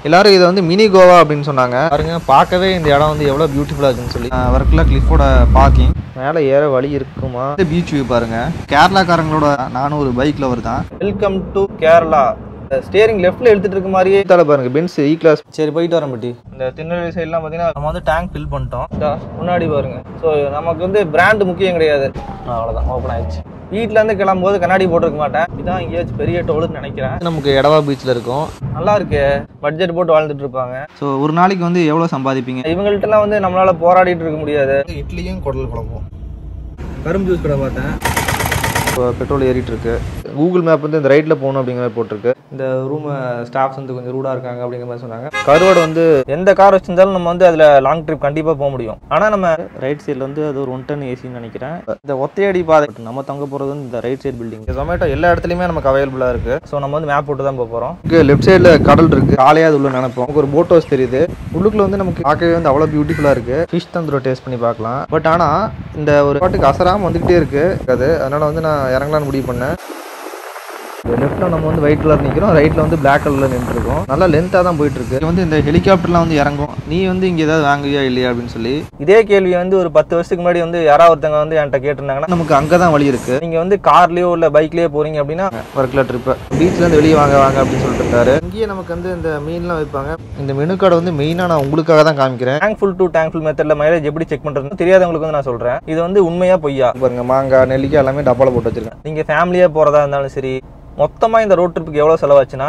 எல்லாரும் இதை வந்து மினி கோவா அப்படின்னு சொன்னாங்க பாருங்க பார்க்கவே இந்த இடம் வந்து எவ்வளோ பியூட்டிஃபுல்லாக இருக்குன்னு சொல்லி வர்க்கில் கிளிஃபோட பார்க்கிங் மேலே ஏற வழி இருக்குமா பீச் வியூ பாருங்க கேரளாக்காரங்களோட நானும் ஒரு பைக் லவர் தான் வெல்கம் டு கேரளா ஸ்டியரிங் லெஃப்ட்ல எடுத்துட்டு இருக்க மாதிரியே தலை பாருங்க பென்ஸ் இ கிளாஸ் சரி போயிட்டு வரேன் பட்டி இந்த திருநெல்வேலி சைட்லாம் பார்த்தீங்கன்னா நம்ம வந்து டேங்க் ஃபில் பண்ணிட்டோம் இதா, முன்னாடி பாருங்க ஸோ நமக்கு வந்து பிராண்ட் முக்கியம் கிடையாது அவ்வளோதான் ஓப்பன் ஆயிடுச்சு வீட்ல இருந்து கிளம்பும்போது கண்ணாடி போட்டிருக்க மாட்டேன் இதான் எங்கேயாச்சும் பெரிய டோலுன்னு நினைக்கிறேன் நமக்கு எடவா பீச்சில் இருக்கும் நல்லா இருக்கு பட்ஜெட் போட்டு வாழ்ந்துட்டு இருப்பாங்க ஸோ ஒரு நாளைக்கு வந்து எவ்வளோ சம்பாதிப்பீங்க இவங்கள்ட்டலாம் வந்து நம்மளால போராடிட்டு இருக்க முடியாது இட்லியும் குடல் குழம்பும் கரும்பு ஜூஸ் கடை பார்த்தேன் இப்போ பெட்ரோல் ஏறிட்டு இருக்கு கூகுள் மேப் வந்து இந்த ரைட்டில் போகணும் அப்படிங்கிற மாதிரி போட்டிருக்கு இந்த ரூம் ஸ்டாஃப்ஸ் வந்து கொஞ்சம் ரூடாக இருக்காங்க அப்படிங்கிற மாதிரி சொன்னாங்க கருவாடு வந்து எந்த கார் வச்சிருந்தாலும் நம்ம வந்து அதில் லாங் ட்ரிப் கண்டிப்பாக போக முடியும் ஆனால் நம்ம ரைட் சைடில் வந்து அது ஒரு ஒன் டன் ஏசின்னு நினைக்கிறேன் இந்த ஒத்தையடி பாதை நம்ம தங்க போகிறது வந்து இந்த ரைட் சைடு பில்டிங் ஜொமேட்டோ எல்லா இடத்துலையுமே நமக்கு அவைலபிளாக இருக்குது ஸோ நம்ம வந்து மேப் போட்டு தான் போக போகிறோம் இங்கே லெஃப்ட் சைடில் கடல் இருக்குது காலையாக அது உள்ள நினைப்போம் நமக்கு ஒரு போட் ஹவுஸ் தெரியுது உள்ளுக்குள்ள வந்து நமக்கு பார்க்கவே வந்து அவ்வளோ பியூட்டிஃபுல்லாக இருக்குது ஃபிஷ் தந்தூரம் டேஸ்ட் பண்ணி பார்க்கலாம் பட் ஆனால் இந்த ஒரு பாட்டுக்கு அசராமல் வந்துக்கிட்டே இருக்கு அது அதனால வந்து நான் இறங்கலாம்னு முடிவு பண்ணேன் லெஃப்ட்ல நம்ம வந்து ஒயிட் கலர் நிற்கிறோம் ரைட்ல வந்து பிளாக் கலர்ல நின்றுருக்கோம் நல்லா லென்த்தாக தான் போயிட்டு இருக்கு இது வந்து இந்த ஹெலிகாப்டர்லாம் வந்து இறங்கும் நீ வந்து இங்க ஏதாவது வாங்குவியா இல்லையா அப்படின்னு சொல்லி இதே கேள்வி வந்து ஒரு பத்து வருஷத்துக்கு முன்னாடி வந்து யாராவது ஒருத்தங்க வந்து என்கிட்ட கேட்டிருந்தாங்கன்னா நமக்கு அங்கே தான் வழி இருக்கு நீங்க வந்து கார்லயோ இல்ல பைக்லயோ போறீங்க அப்படின்னா ஒர்க்ல ட்ரிப் பீச்ல இருந்து வெளியே வாங்க வாங்க அப்படின்னு சொல்லிட்டு இருந்தாரு இங்கேயே நமக்கு வந்து இந்த மீன்லாம் வைப்பாங்க இந்த மெனு கார்டை வந்து மெயினாக நான் உங்களுக்காக தான் காமிக்கிறேன் tank full to tank full மெத்தட்ல மைலேஜ் எப்படி செக் பண்றதுன்னு தெரியாதவங்களுக்கு வந்து நான் சொல்றேன் இது வந்து உண்மையா பொய்யா பாருங்க மாங்காய் நெல்லிக்காய் எல்லாமே டப்பால போட்டு வச்சிருக்கேன் நீங்க ஃபேமிலியா போறதா இருந்தாலும் சரி மொத்தமா இந்த ரோட் ட்ரிப்புக்கு எவ்வளவு செலவாச்சுன்னா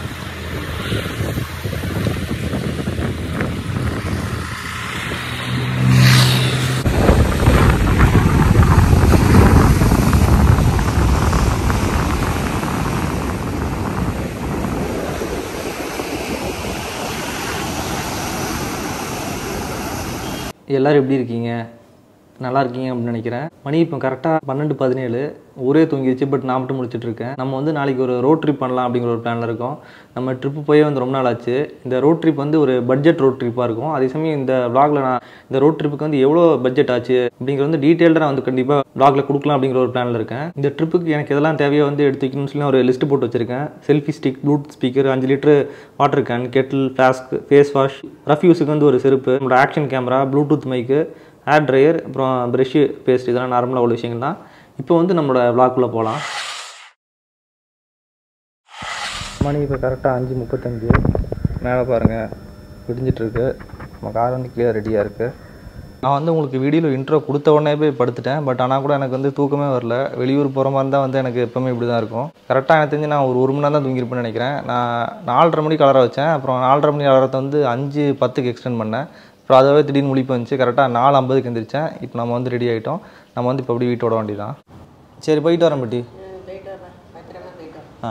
எல்லாரும் எப்படி இருக்கீங்க நல்லா இருக்கீங்க அப்படின்னு நினைக்கிறேன் மணி இப்போ கரெக்டாக பன்னெண்டு பதினேழு ஊரே தூங்கிடுச்சு பட் நான் மட்டும் முடிச்சிட்டு இருக்கேன் நம்ம வந்து நாளைக்கு ஒரு ரோட் ட்ரிப் பண்ணலாம் அப்படிங்கிற ஒரு பிளானில் இருக்கோம் நம்ம ட்ரிப்பு போய் வந்து ரொம்ப நாள் ஆச்சு இந்த ரோட் ட்ரிப் வந்து ஒரு பட்ஜெட் ரோட் ட்ரிப்பாக இருக்கும் அதே சமயம் இந்த vlogல நான் இந்த ரோட் ட்ரிப்புக்கு வந்து எவ்வளோ பட்ஜெட் ஆச்சு அப்படிங்கிற வந்து டீட்டெயில்டாக நான் வந்து கண்டிப்பாக vlogல கொடுக்கலாம் அப்படிங்கிற ஒரு பிளானில் இருக்கேன் இந்த ட்ரிப்புக்கு எனக்கு எதெல்லாம் தேவையோ வந்து எடுத்துக்கணும்னு சொல்லி நான் ஒரு லிஸ்ட் போட்டு வச்சிருக்கேன் செல்ஃபி ஸ்டிக் ப்ளூடூத் ஸ்பீக்கர் அஞ்சு litre water can kettle flask face wash ரஃப்யூஸுக்கு வந்து ஒரு செருப்பு நம்மளோட action camera bluetooth mic hair dryer அப்புறம் ப்ரஷ்ஷு பேஸ்ட் இதெல்லாம் நார்மலாக உள்ள விஷயங்கள் தான் இப்போ வந்து நம்மளோட vlogக்குள்ள போகலாம் மணி இப்போ கரெக்டாக அஞ்சு முப்பத்தஞ்சு மேலே பாருங்கள் விடிஞ்சிட்ருக்கு நம்ம கார் வந்து கிளியர் ரெடியாக இருக்குது நான் வந்து உங்களுக்கு வீடியோவில் இன்ட்ரோ கொடுத்த உடனே போய் படுத்துட்டேன் பட் ஆனால் கூட எனக்கு வந்து தூக்கமே வரல வெளியூர் போகிற மாதிரி தான் வந்து எனக்கு எப்போவுமே இப்படி தான் இருக்கும் கரெக்டாக எனக்கு தெரிஞ்சு நான் ஒரு ஒரு மணி நேரம் தான் தூங்கியிருப்பேன்னு நினைக்கிறேன் நான் நாலரை மணிக்கு அலாரம் வச்சேன் அப்புறம் நாலரை மணி அலாரத்தை வந்து அஞ்சு பத்துக்கு எக்ஸ்டெண்ட் பண்ணேன் அப்புறம் அதுவே திடீர்னு முழிப்பு வந்துச்சு கரெக்டாக நாலு ஐம்பதுக்கு எந்திரிச்சேன் இப்போ நம்ம வந்து ரெடி ஆகிட்டோம் நம்ம வந்து இப்போ அப்படி வீட்டோட வேண்டியதான் சரி போயிட்டு வரேன் பட்டி ஆ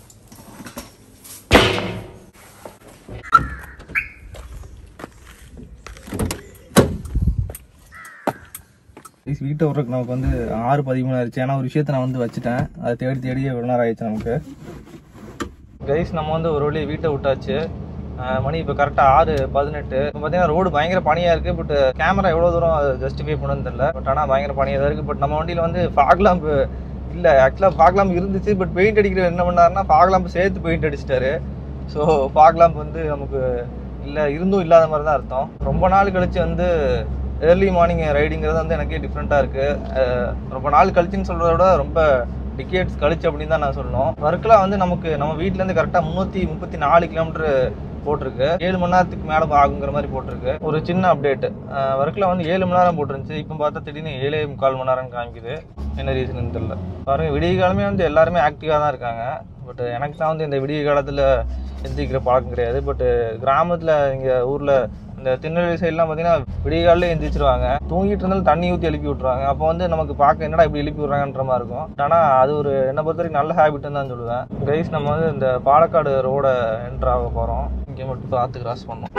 ப்ளீஸ் வீட்டை விட்றதுக்கு நமக்கு வந்து ஆறு பதிமூணு ஆயிடுச்சு ஏன்னா ஒரு விஷயத்தை நான் வந்து வச்சுட்டேன் அதை தேடி தேடியே இவ்வளோ நேரம் ஆயிடுச்சு நமக்கு கைஸ் நம்ம வந்து ஒரு வழி வீட்டை விட்டாச்சு அஹ் மணி இப்போ கரெக்டாக ஆறு பதினெட்டு இப்போ பார்த்தீங்கன்னா ரோடு பயங்கர பனியாக இருக்குது பட் கேமரா எவ்வளோ தூரம் அதை ஜஸ்டிஃபை பண்ணுன்னு தெரியல பட் ஆனால் பயங்கர பனியாக தான் இருக்குது பட் நம்ம வண்டியில் வந்து ஃபாக் லாம்பு இல்லை ஆக்சுவலாக ஃபாக் லாம்பு இருந்துச்சு பட் பெயிண்ட் அடிக்கிற என்ன பண்ணாருன்னா ஃபாக் லாம்பு சேர்த்து பெயிண்ட் அடிச்சிட்டாரு ஸோ ஃபாக் லாம்ப் வந்து நமக்கு இல்லை இருந்தும் இல்லாத மாதிரி தான் அர்த்தம் ரொம்ப நாள் கழிச்சு வந்து ஏர்லி மார்னிங் ரைடிங்கிறது வந்து எனக்கே டிஃப்ரெண்ட்டாக இருக்குது ரொம்ப நாள் கழிச்சுன்னு சொல்கிறத விட ரொம்ப டிக்கெட்ஸ் கழிச்சு அப்படின்னு தான் நான் சொல்லணும் ஒர்க்கில் வந்து நமக்கு நம்ம வீட்டிலேருந்து கரெக்டாக முந்நூற்றி முப்பத்தி நாலு கிலோமீட்டர் போட்டிருக்கு ஏழு மணி நேரத்துக்கு மேலே ஆகுங்கிற மாதிரி போட்டிருக்கு ஒரு சின்ன அப்டேட் ஒர்க்கில் வந்து ஏழு மணி நேரம் போட்டிருந்துச்சு இப்போ பார்த்தா திடீர்னு ஏழே முக்கால் மணி நேரம் காமிக்குது என்ன ரீசன் தெரியல பாருங்க விடிய காலமே வந்து எல்லாருமே ஆக்டிவாக தான் இருக்காங்க பட் எனக்கு தான் வந்து இந்த விடிய காலத்தில் எந்திரிக்கிற பழக்கம் கிடையாது பட் கிராமத்தில் இங்கே ஊரில் இந்த திருநெல்வேலி சைட்லாம் பார்த்தீங்கன்னா விடிய காலையில் எந்திரிச்சிருவாங்க தூங்கிட்டு இருந்தாலும் தண்ணி ஊற்றி எழுப்பி விட்ருவாங்க அப்போ வந்து நமக்கு பார்க்க என்னடா இப்படி எழுப்பி விட்றாங்கன்ற மாதிரி இருக்கும் ஆனால் அது ஒரு என்னை பொறுத்த வரைக்கும் நல்ல ஹேபிட்னு தான் சொல்லுவேன் கைஸ் நம்ம வந்து இந்த பாலக்காடு ரோட என்ட்ரு ஆக போகிறோம் இங்கே மட்டும் பார்த்து கிராஸ் பண்ணோம்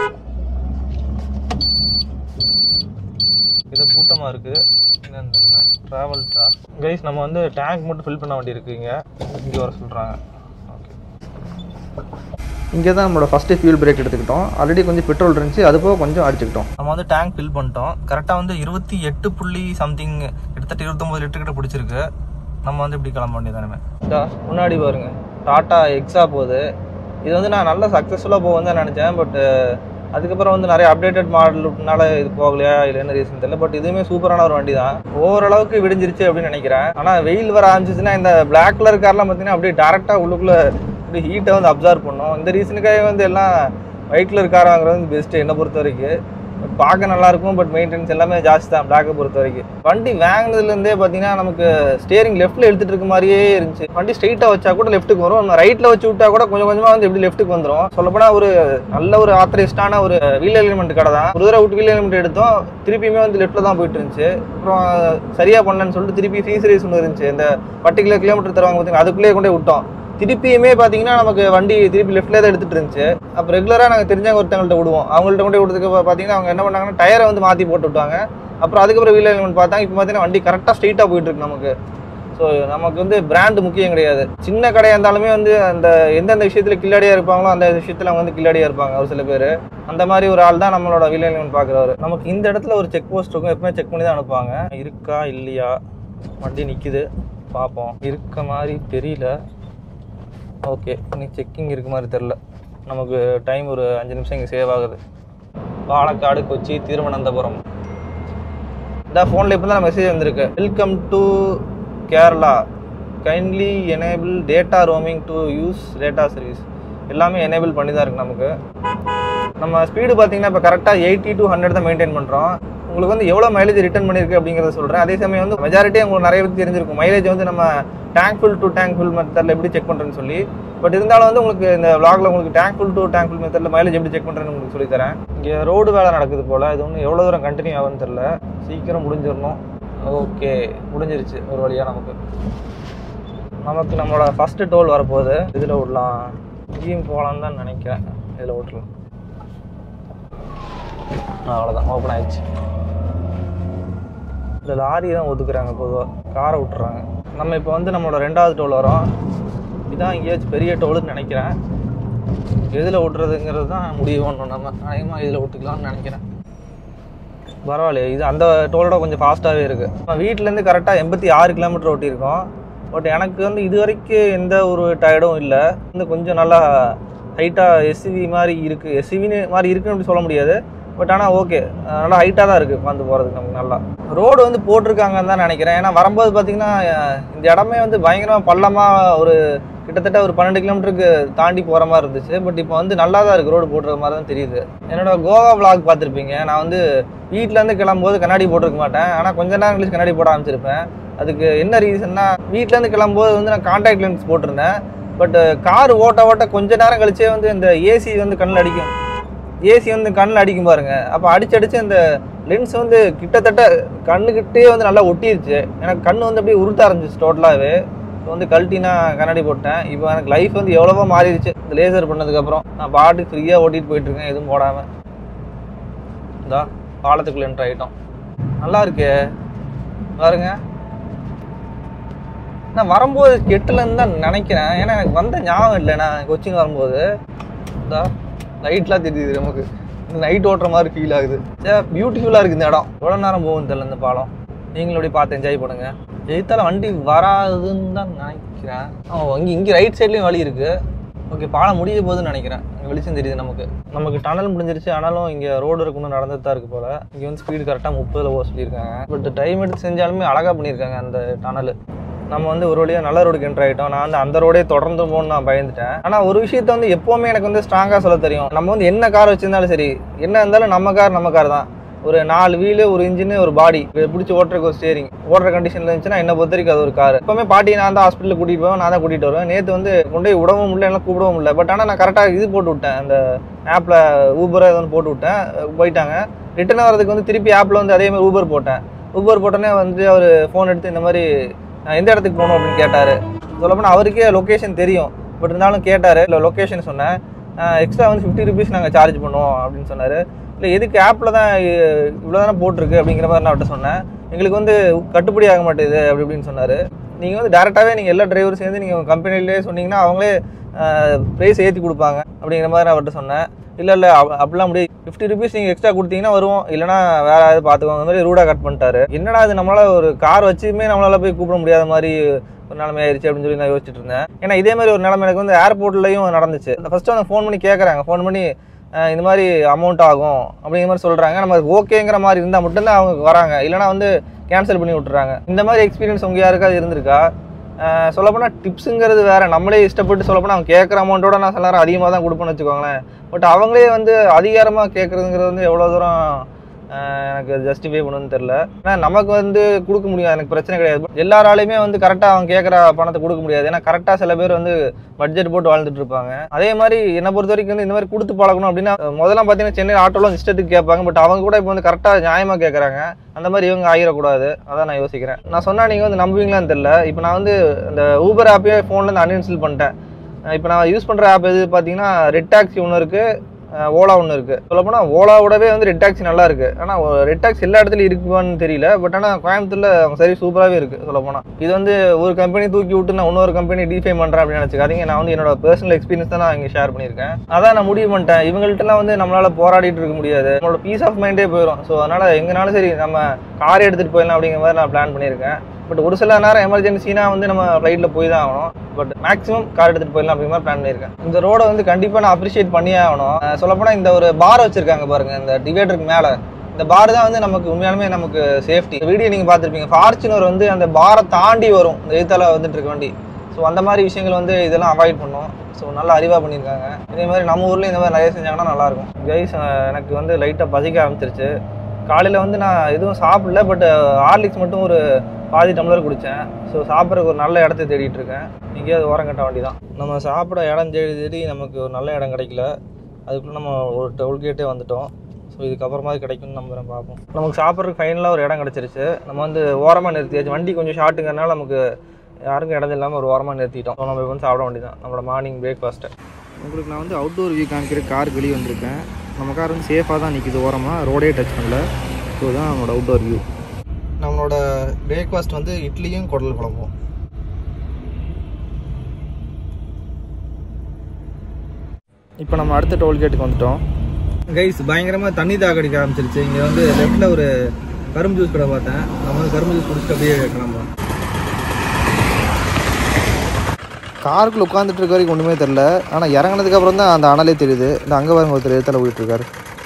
இது கூட்டமாக இருக்குது என்னன்னு தெரியல ட்ராவல்ஸா கைஸ் நம்ம வந்து டேங்க் மட்டும் ஃபில் பண்ண வேண்டியிருக்கு இங்கே இங்கே வர சொல்கிறாங்க ஓகே இங்கே தான் நம்மளோட ஃபஸ்ட்டு ஃபியூல் பிரேக் எடுத்துக்கிட்டோம் ஆல்ரெடி கொஞ்சம் பெட்ரோல் இருந்துச்சு அது போக கொஞ்சம் அடிச்சுக்கிட்டோம் நம்ம வந்து டேங்க் ஃபில் பண்ணிட்டோம் கரெக்டாக வந்து இருபத்தி எட்டு புள்ளி சம்திங் கிட்டத்தட்ட இருபத்தொம்பது லிட்டர் கிட்ட பிடிச்சிருக்கு நம்ம வந்து இப்படி கிளம்ப வேண்டியதானே முன்னாடி பாருங்க டாட்டா எக்ஸா போகுது இது வந்து நான் நல்ல சக்ஸஸ்ஃபுல்லாக போகும் தான் நினச்சேன் பட் அதுக்கப்புறம் வந்து நிறைய அப்டேட்டட் மாடல்னால இது போகலையா இல்லை என்ன ரீசன் தெரியல பட் இதுவுமே சூப்பரான ஒரு வண்டி தான் ஓரளவுக்கு விடிஞ்சிருச்சு அப்படின்னு நினைக்கிறேன் ஆனால் வெயில் வர ஆரம்பிச்சிச்சுன்னா இந்த பிளாக் கலர் கார்லாம் பார்த்தீங்கன்னா அப்படியே டேரெக்டாக உள்ளுக்குள்ளே அப்படியே ஹீட்டை வந்து அப்சர்வ் பண்ணும் இந்த ரீசனுக்காக வந்து எல்லாம் ஒயிட் கலர் கார் வாங்குறது வந்து பெஸ்ட்டு என்னை பொறுத்த வரைக்கும் பட் பார்க்க நல்லா இருக்கும் பட் மெயின்டெனன்ஸ் எல்லாமே ஜாஸ்தி தான் பிளாக்கை பொறுத்த வரைக்கும் வண்டி வாங்கினதுலேருந்தே பார்த்தீங்கன்னா நமக்கு ஸ்டியரிங் லெஃப்ட்டில் எடுத்துட்டு இருக்க மாதிரியே இருந்துச்சு வண்டி ஸ்ட்ரைட்டாக வச்சா கூட லெஃப்ட்டுக்கு வரும் நம்ம ரைட்டில் வச்சு விட்டா கூட கொஞ்சம் கொஞ்சமாக வந்து எப்படி லெஃப்ட்டுக்கு வந்துடும் சொல்லப்போனால் ஒரு நல்ல ஒரு ஆத்தரைஸ்டான ஒரு வீல் எலிமெண்ட் கடை தான் ஒரு தடவை விட்டு வீல் எலிமெண்ட் எடுத்தோம் திருப்பியுமே வந்து லெஃப்ட்டில் தான் போயிட்டு இருந்துச்சு அப்புறம் சரியாக பண்ணலன்னு சொல்லிட்டு திருப்பி ஃபீஸ் ரேஸ் ஒன்று இருந்துச்சு இந்த பர்டிகுலர் கிலோமீட்டர் தருவாங்க பார்த்தீங்கன்னா அதுக்குள்ளேயே கொண்டே விட்டோம் திருப்பியுமே பார்த்தீங்கன்னா நமக்கு வண்டி திருப்பி லெஃப்ட்லேயே தான் எடுத்துட்டு இருந்துச்சு அப்போ ரெகுலராக நாங்கள் தெரிஞ்சவங்க ஒருத்தவங்கள்ட்ட விடுவோம் அவங்கள்ட்ட கொண்டு விடுறதுக்கு பார்த்தீங்கன்னா அவங்க என்ன பண்ணாங்கன்னா டயரை வந்து மாற்றி போட்டு விட்டாங்க அப்புறம் அதுக்கப்புறம் வீல் எலிமெண்ட் பார்த்தாங்க இப்போ பார்த்தீங்கன்னா வண்டி கரெக்டாக ஸ்ட்ரைட்டாக போயிட்டு இருக்கு நமக்கு ஸோ நமக்கு வந்து பிராண்ட் முக்கியம் கிடையாது சின்ன கடையாக இருந்தாலுமே வந்து அந்த எந்தெந்த விஷயத்தில் கில்லாடியாக இருப்பாங்களோ அந்த விஷயத்தில் அவங்க வந்து கில்லாடியாக இருப்பாங்க ஒரு சில பேர் அந்த மாதிரி ஒரு ஆள் தான் நம்மளோட வீல் எலிமெண்ட் பார்க்குறவர் நமக்கு இந்த இடத்துல ஒரு செக் போஸ்ட் இருக்கும் எப்பவுமே செக் பண்ணி தான் அனுப்புவாங்க இருக்கா இல்லையா வண்டி நிற்கிது பார்ப்போம் இருக்க மாதிரி தெரியல ஓகே இன்னைக்கு செக்கிங் இருக்க மாதிரி தெரில நமக்கு டைம் ஒரு அஞ்சு நிமிஷம் இங்கே சேவ் ஆகுது பாலக்காடு கொச்சி திருவனந்தபுரம் இந்த ஃபோனில் இப்போ தான் மெசேஜ் வந்திருக்கு welcome to Kerala kindly enable data roaming to use data service எல்லாமே எனேபிள் பண்ணி தான் இருக்கு நமக்கு நம்ம ஸ்பீடு பார்த்தீங்கன்னா இப்போ கரெக்டாக எயிட்டி டு ஹண்ட்ரட் தான் மெயின்டைன் பண்ணுறோம் உங்களுக்கு வந்து எவ்வளோ மைலேஜ் ரிட்டர்ன் பண்ணியிருக்கு அப்படிங்கிறத சொல்கிறேன் அதே சமயம் வந்து மெஜாரிட்டி உங்களுக்கு நிறைய பேருக்கு தெரிஞ்சிருக்கும் மைலேஜ் வந்து நம்ம tank full to tank full மெத்தடில் எப்படி செக் பண்ணுறேன்னு சொல்லி பட் இருந்தாலும் வந்து உங்களுக்கு இந்த vlogல உங்களுக்கு tank full to tank full மெத்தடில் மைலேஜ் எப்படி செக் பண்ணுறேன்னு உங்களுக்கு சொல்லித்தரேன் இங்கே ரோடு வேலை நடக்குது போல் இது ஒன்றும் எவ்வளோ தூரம் கண்டினியூ ஆகும்னு தெரில சீக்கிரம் முடிஞ்சிடணும் ஓகே முடிஞ்சிருச்சு ஒரு வழியாக நமக்கு நமக்கு நம்மளோட ஃபஸ்ட்டு டோல் வரப்போகுது இதில் விடலாம் இங்கேயும் போகலான்னு தான் நினைக்கிறேன் இதில் விட்டுலாம் அவ்வளோதான் ஓப்பன் ஆயிடுச்சு இந்த லாரி தான் ஒதுக்குறாங்க பொதுவாக காரை விட்டுறாங்க நம்ம இப்போ வந்து நம்மளோட ரெண்டாவது டோல் வரோம் இதான் எங்கேயாச்சும் பெரிய டோலுன்னு நினைக்கிறேன் எதில் விட்டுறதுங்கிறது தான் முடிவு பண்ணணும் நம்ம அதிகமாக இதில் விட்டுக்கலாம்னு நினைக்கிறேன் பரவாயில்லையே இது அந்த டோலோட கொஞ்சம் ஃபாஸ்ட்டாகவே இருக்குது நம்ம வீட்டிலேருந்து கரெக்டாக எண்பத்தி ஆறு கிலோமீட்டர் ஓட்டியிருக்கோம் பட் எனக்கு வந்து இது வரைக்கும் எந்த ஒரு டயர்டும் இல்லை வந்து கொஞ்சம் நல்லா ஹைட்டாக எஸ்யூவி மாதிரி இருக்குது எஸ்யூவின்னு மாதிரி இருக்குன்னு அப்படி சொல்ல முடியாது பட் ஆனால் ஓகே நல்லா ஹைட்டாக தான் இருக்குது உட்காந்து போகிறதுக்கு நமக்கு நல்லா ரோடு வந்து போட்டிருக்காங்கன்னு தான் நினைக்கிறேன் ஏன்னா வரும்போது பார்த்தீங்கன்னா இந்த இடமே வந்து பயங்கரமாக பள்ளமாக ஒரு கிட்டத்தட்ட ஒரு பன்னெண்டு கிலோமீட்டருக்கு தாண்டி போகிற மாதிரி இருந்துச்சு பட் இப்போ வந்து நல்லா தான் இருக்குது ரோடு போட்டிருக்க மாதிரி தான் தெரியுது என்னோட கோவா vlog பார்த்துருப்பீங்க நான் வந்து வீட்டிலேருந்து கிளம்பும்போது கண்ணாடி போட்டிருக்க மாட்டேன் ஆனால் கொஞ்ச நேரம் கழிச்சு கண்ணாடி போட ஆரம்பிச்சிருப்பேன் அதுக்கு என்ன ரீசன்னா வீட்டிலேருந்து கிளம்பும்போது வந்து நான் கான்டாக்ட் லென்ஸ் போட்டிருந்தேன் பட் கார் ஓட்ட ஓட்ட கொஞ்ச நேரம் கழிச்சே வந்து இந்த ஏசி வந்து கண்ணில் அடிக்கும் ஏசி வந்து கண்ணில் அடிக்கும் பாருங்க அப்போ அடிச்சு அடிச்சு அந்த லென்ஸ் வந்து கிட்டத்தட்ட கண்ணுக்கிட்டே வந்து நல்லா ஒட்டிருச்சு எனக்கு கண்ணு வந்து அப்படியே உருட்ட ஆரம்பிச்சிச்சு டோட்டலாகவே இப்போ வந்து கழட்டி நான் கண்ணாடி போட்டேன் இப்போ எனக்கு லைஃப் வந்து எவ்வளவோ மாறிடுச்சு இந்த லேசர் பண்ணதுக்கப்புறம் நான் பாட்டுக்கு ஃப்ரீயாக ஓட்டிட்டு போயிட்டு இருக்கேன் எதுவும் போடாமல் இந்தா பாலத்துக்குள்ள என்ட்ரு ஆகிட்டோம் நல்லா இருக்கே பாருங்க நான் வரும்போது கெட்டுலன்னு தான் நினைக்கிறேன் ஏன்னா எனக்கு வந்த ஞாபகம் இல்லை நான் கொச்சின் வரும்போது இதா லைட்லாம் தெரியுது நமக்கு நைட் ஓட்டுற மாதிரி ஃபீல் ஆகுது சே பியூட்டிஃபுல்லாக இருக்குது இந்த இடம் எவ்வளோ நேரம் போகும் தெரியல இந்த பாலம் நீங்களும் அப்படியே பார்த்து என்ஜாய் பண்ணுங்க எதிர்த்தால வண்டி வராதுன்னு தான் நினைக்கிறேன் ஓ இங்கே இங்கே ரைட் சைட்லேயும் வழி இருக்குது ஓகே பாலம் முடிய போகுதுன்னு நினைக்கிறேன் இங்கே வெளிச்சம் தெரியுது நமக்கு நமக்கு டனல் முடிஞ்சிருச்சு ஆனாலும் இங்கே ரோடு இருக்கணும் நடந்துட்டு தான் இருக்கு போல இங்கே வந்து ஸ்பீடு கரெக்டாக முப்பதில் போக சொல்லியிருக்காங்க பட் டைம் எடுத்து செஞ்சாலுமே அழகாக பண்ணியிருக்காங்க அந்த டனல் நம்ம வந்து ஒரு வழியாக நல்ல ரோடுக்கு என்ட்ரு ஆகிட்டோம் நான் வந்து அந்த ரோடே தொடர்ந்து போகணும்னு நான் பயந்துட்டேன் ஆனால் ஒரு விஷயத்த வந்து எப்போவுமே எனக்கு வந்து ஸ்ட்ராங்காக சொல்ல தெரியும் நம்ம வந்து என்ன கார் வச்சிருந்தாலும் சரி என்ன இருந்தாலும் நம்ம கார் நம்ம கார் தான் ஒரு நாலு வீலு ஒரு இன்ஜின் ஒரு பாடி பிடிச்சி ஓட்டுறதுக்கு ஒரு ஸ்டேரிங் ஓடுற கண்டிஷனில் இருந்துச்சுன்னா என்ன பொறுத்த வரைக்கும் அது ஒரு கார் எப்பவுமே பாட்டி நான் தான் ஹாஸ்பிட்டலுக்கு கூட்டிகிட்டு போவேன் நான் தான் கூட்டிகிட்டு வருவேன் நேற்று வந்து கொண்டு போய் விடவும் முடியல எல்லாம் கூப்பிடவும் முடியல பட் ஆனால் நான் கரெக்டாக இது போட்டு விட்டேன் அந்த ஆப்பில் ஊபரை வந்து போட்டு விட்டேன் போயிட்டாங்க ரிட்டர்ன் வரதுக்கு வந்து திருப்பி ஆப்பில் வந்து அதே மாதிரி ஊபர் போட்டேன் ஊபர் போட்டோன்னே வந்து அவர் ஃபோன் எடுத்து இந்த மாதிரி "நான் எந்த இடத்துக்கு போகணும் அப்படின்னு கேட்டார் சொல்லப்போனால் அவருக்கே லொக்கேஷன் தெரியும் பட் இருந்தாலும் கேட்டார் இல்லை லொக்கேஷன் சொன்னேன் எக்ஸ்ட்ரா வந்து ஃபிஃப்டி ருபீஸ் நாங்கள் சார்ஜ் பண்ணுவோம் அப்படின்னு சொன்னார் இல்லை எதுக்கு ஆப்பில் தான் இவ்வளோ தானே போட்டிருக்கு அப்படிங்கிற மாதிரி நான் அவர்கிட்ட சொன்னேன் எங்களுக்கு வந்து கட்டுப்படி ஆக மாட்டேது அப்படி இப்படின்னு சொன்னார் நீங்கள் வந்து டேரெக்டாகவே நீங்கள் எல்லா டிரைவரும் சேர்ந்து நீங்கள் கம்பெனிலே சொன்னீங்கன்னா அவங்களே ப்ரைஸ் ஏற்றி கொடுப்பாங்க அப்படிங்கிற மாதிரி நான் அவர்கிட்ட சொன்னேன் இல்லை இல்லை அப்படிலாம் முடியாது ஃபிஃப்டி ருபீஸ் நீங்கள் எக்ஸ்ட்ரா கொடுத்தீங்கன்னா வருவோம் இல்லைனா வேற ஏதாவது பார்த்துக்கோங்க அந்த மாதிரி ரூடாக கட் பண்ணிட்டாரு என்னடா இது நம்மளால் ஒரு கார் வச்சுமே நம்மளால் போய் கூப்பிட முடியாத மாதிரி ஒரு நிலைமை ஆயிடுச்சு அப்படின்னு சொல்லி நான் யோசிச்சுட்டு இருந்தேன் ஏன்னா இதே மாதிரி ஒரு நிலைமை எனக்கு வந்து ஏர்போர்ட்லையும் நடந்துச்சு ஃபர்ஸ்ட் வந்து ஃபோன் பண்ணி கேட்குறாங்க ஃபோன் பண்ணி அஹ் இந்த மாதிரி அமௌண்ட் ஆகும் அப்படிங்கிற மாதிரி சொல்கிறாங்க நம்ம ஓகேங்கிற மாதிரி இருந்தால் மட்டும்தான் அவங்க வராங்க இல்லைனா வந்து கேன்சல் பண்ணி விட்டுறாங்க இந்த மாதிரி எக்ஸ்பீரியன்ஸ் உங்க யாருக்காவது இருந்திருக்கா அஹ் சொல்லப்போனால் டிப்ஸுங்கிறது வேற நம்மளே இஷ்டப்பட்டு சொல்லப்போனால் அவங்க கேட்குற அமௌண்ட்டோட நான் சில நேரம் அதிகமாக தான் கொடுப்பேன்னு வச்சுக்கோங்களேன் பட் அவங்களே வந்து அதிகாரமாக கேட்குறதுங்கிறது வந்து எவ்வளோ தூரம் அஹ் எனக்கு ஜஸ்டிஃபை பண்ணணும்னு தெரில ஏன்னா நமக்கு வந்து கொடுக்க முடியாது எனக்கு பிரச்சனை கிடையாது But எல்லாராலையுமே வந்து கரெக்டாக அவங்க கேட்குற பணத்தை கொடுக்க முடியாது ஏன்னா கரெக்டாக சில பேர் வந்து பட்ஜெட் போட்டு வாழ்ந்துட்டு இருப்பாங்க அதே மாதிரி என்னை பொறுத்த வரைக்கும் வந்து இந்த மாதிரி கொடுத்து பழகணும் அப்படின்னா முதல்ல பார்த்தீங்கன்னா சென்னை ஆட்டோலாம் இஷ்டத்துக்கு கேட்பாங்க பட் அவங்க கூட இப்போ வந்து கரெக்டாக நியாயமாக கேட்குறாங்க அந்த மாதிரி இவங்க ஆகிடக்கூடாது அதான் நான் யோசிக்கிறேன் நான் சொன்னா நீங்கள் வந்து நம்புவீங்களான்னு தெரில இப்போ நான் வந்து இந்த ஊபர் ஆப்பே ஃபோன்லேருந்து அன்இன்ஸ்டால் பண்ணிட்டேன் இப்போ நான் யூஸ் பண்ணுற ஆப் எது பார்த்தீங்கன்னா ரெட் டாக்ஸி ஒன்று இருக்குது ஓலா ஒன்று இருக்குது சொல்லப்போனால் ஓலாவோடவே வந்து ரெட் டாக்ஸி நல்லா இருக்குது ஆனால் ரெட் டாக்ஸி எல்லா இடத்துலையும் இருக்குவான்னு தெரியல பட் ஆனால் கோயம்புத்தூரில் அவங்க சர்வீஸ் சூப்பராகவே இருக்குது சொல்லப்போனால் இது வந்து ஒரு கம்பெனி தூக்கி விட்டு நான் இன்னொரு கம்பெனி டிஃபை பண்ணுறேன் அப்படின்னு நினச்சிக்காதீங்க நான் வந்து என்னோட பர்சனல் எக்ஸ்பீரியன்ஸ் தான் நான் இங்கே ஷேர் பண்ணியிருக்கேன் அதான் நான் முடிவு பண்ணிட்டேன் இவங்கள்ட்டலாம் வந்து நம்மளால் போராடிட்டு இருக்க முடியாது நம்மளோட பீஸ் ஆஃப் மைண்டே போயிடும் ஸோ அதனால் எங்கனாலும் சரி நம்ம காரை எடுத்துகிட்டு போயிடலாம் அப்படிங்கிற மாதிரி நான் பிளான் பண்ணியிருக்கேன் பட் ஒரு சில நேரம் எமர்ஜென்சினா வந்து நம்ம ஃப்ளைட்டில் போய் தான் ஆகணும் பட் மேக்ஸிமம் கார் எடுத்துகிட்டு போயிடலாம் அப்படிங்கிற மாதிரி பிளான் பண்ணியிருக்கேன் இந்த ரோடை வந்து கண்டிப்பாக நான் அப்ரிஷியேட் பண்ணியே ஆகணும் அஹ் சொல்லப்போனால் இந்த ஒரு பார் வச்சிருக்காங்க பாருங்க இந்த டிவைடருக்கு மேலே இந்த பார் தான் வந்து நமக்கு உண்மையாலுமே நமக்கு சேஃப்டி வீடியோ நீங்கள் பார்த்துருப்பீங்க ஃபார்ச்சுனர் வந்து அந்த பாரை தாண்டி வரும் இந்த எழுத்தால வந்துட்டு இருக்க வண்டி ஸோ அந்த மாதிரி விஷயங்கள் வந்து இதெல்லாம் அவாய்ட் பண்ணும் ஸோ நல்லா அறிவாக பண்ணியிருக்காங்க இதே மாதிரி நம்ம ஊர்லேயும் இந்த மாதிரி நிறைய செஞ்சாங்கன்னா நல்லாயிருக்கும் கைஸ் எனக்கு வந்து லைட்டாக பசிக்க ஆரம்பிச்சிருச்சு காலையில் வந்து நான் எதுவும் சாப்பிடல பட் ஹார்லிக்ஸ் மட்டும் ஒரு பாதி டம்ளர் குடித்தேன் ஸோ சாப்பிட்றதுக்கு ஒரு நல்ல இடத்த தேடிட்டு இருக்கேன் எங்கேயாவது ஓரம் கட்ட வேண்டி தான் நம்ம சாப்பிட இடம் தேடி தேடி நமக்கு ஒரு நல்ல இடம் கிடைக்கல அதுக்குள்ளே நம்ம ஒரு டோல்கேட்டே வந்துட்டோம் ஸோ இதுக்கப்புறமா அது கிடைக்கும்னு நம்புறேன் பார்ப்போம் நமக்கு சாப்பிட்றதுக்கு ஃபைனலாக ஒரு இடம் கிடச்சிருச்சு நம்ம வந்து ஓரமாக நிறுத்தியாச்சு வண்டி கொஞ்சம் ஷார்ட்டுங்கிறனால நமக்கு யாருக்கும் இடம் இல்லாமல் ஒரு ஓரமாக நிறுத்திட்டோம் ஸோ நம்ம இப்போ வந்து சாப்பிட வேண்டியதான் நம்மளோட மார்னிங் பிரேக்ஃபாஸ்ட்டை உங்களுக்கு நான் வந்து அவுட்டோர் வியூ காமிக்கிற கார் வெளியே வந்திருக்கேன் நம்ம கார் வந்து சேஃபாக தான் நிற்கிது ஓரமாக ரோடே டச் பண்ணல ஸோ தான் நம்மளோட அவுட்டோர் வியூ நம்மளோட பிரேக்ஃபாஸ்ட் வந்து இட்லியும் குடல் குழம்பும் இப்போ நம்ம அடுத்த டோல்கேட்டுக்கு வந்துட்டோம் கைஸ் பயங்கரமாக தண்ணி தாக அடிக்க ஆரம்பிச்சிருச்சு இங்கே வந்து லெஃப்ட்டில் ஒரு கரும்பு ஜூஸ் கடை பார்த்தேன் நம்ம வந்து கரும்பு ஜூஸ் குடிச்சிட்டு அப்படியே கிளம்புறோம் காருக்குள்ள உட்காந்துட்டு இருக்க வரைக்கும் ஒன்றுமே தெரில ஆனால் இறங்குனதுக்கு அப்புறம் தான் அந்த அனலே தெரியுது இந்த அங்கே பாருங்க ஒருத்தர் எழுத்தால போயிட்டு இருக்காரு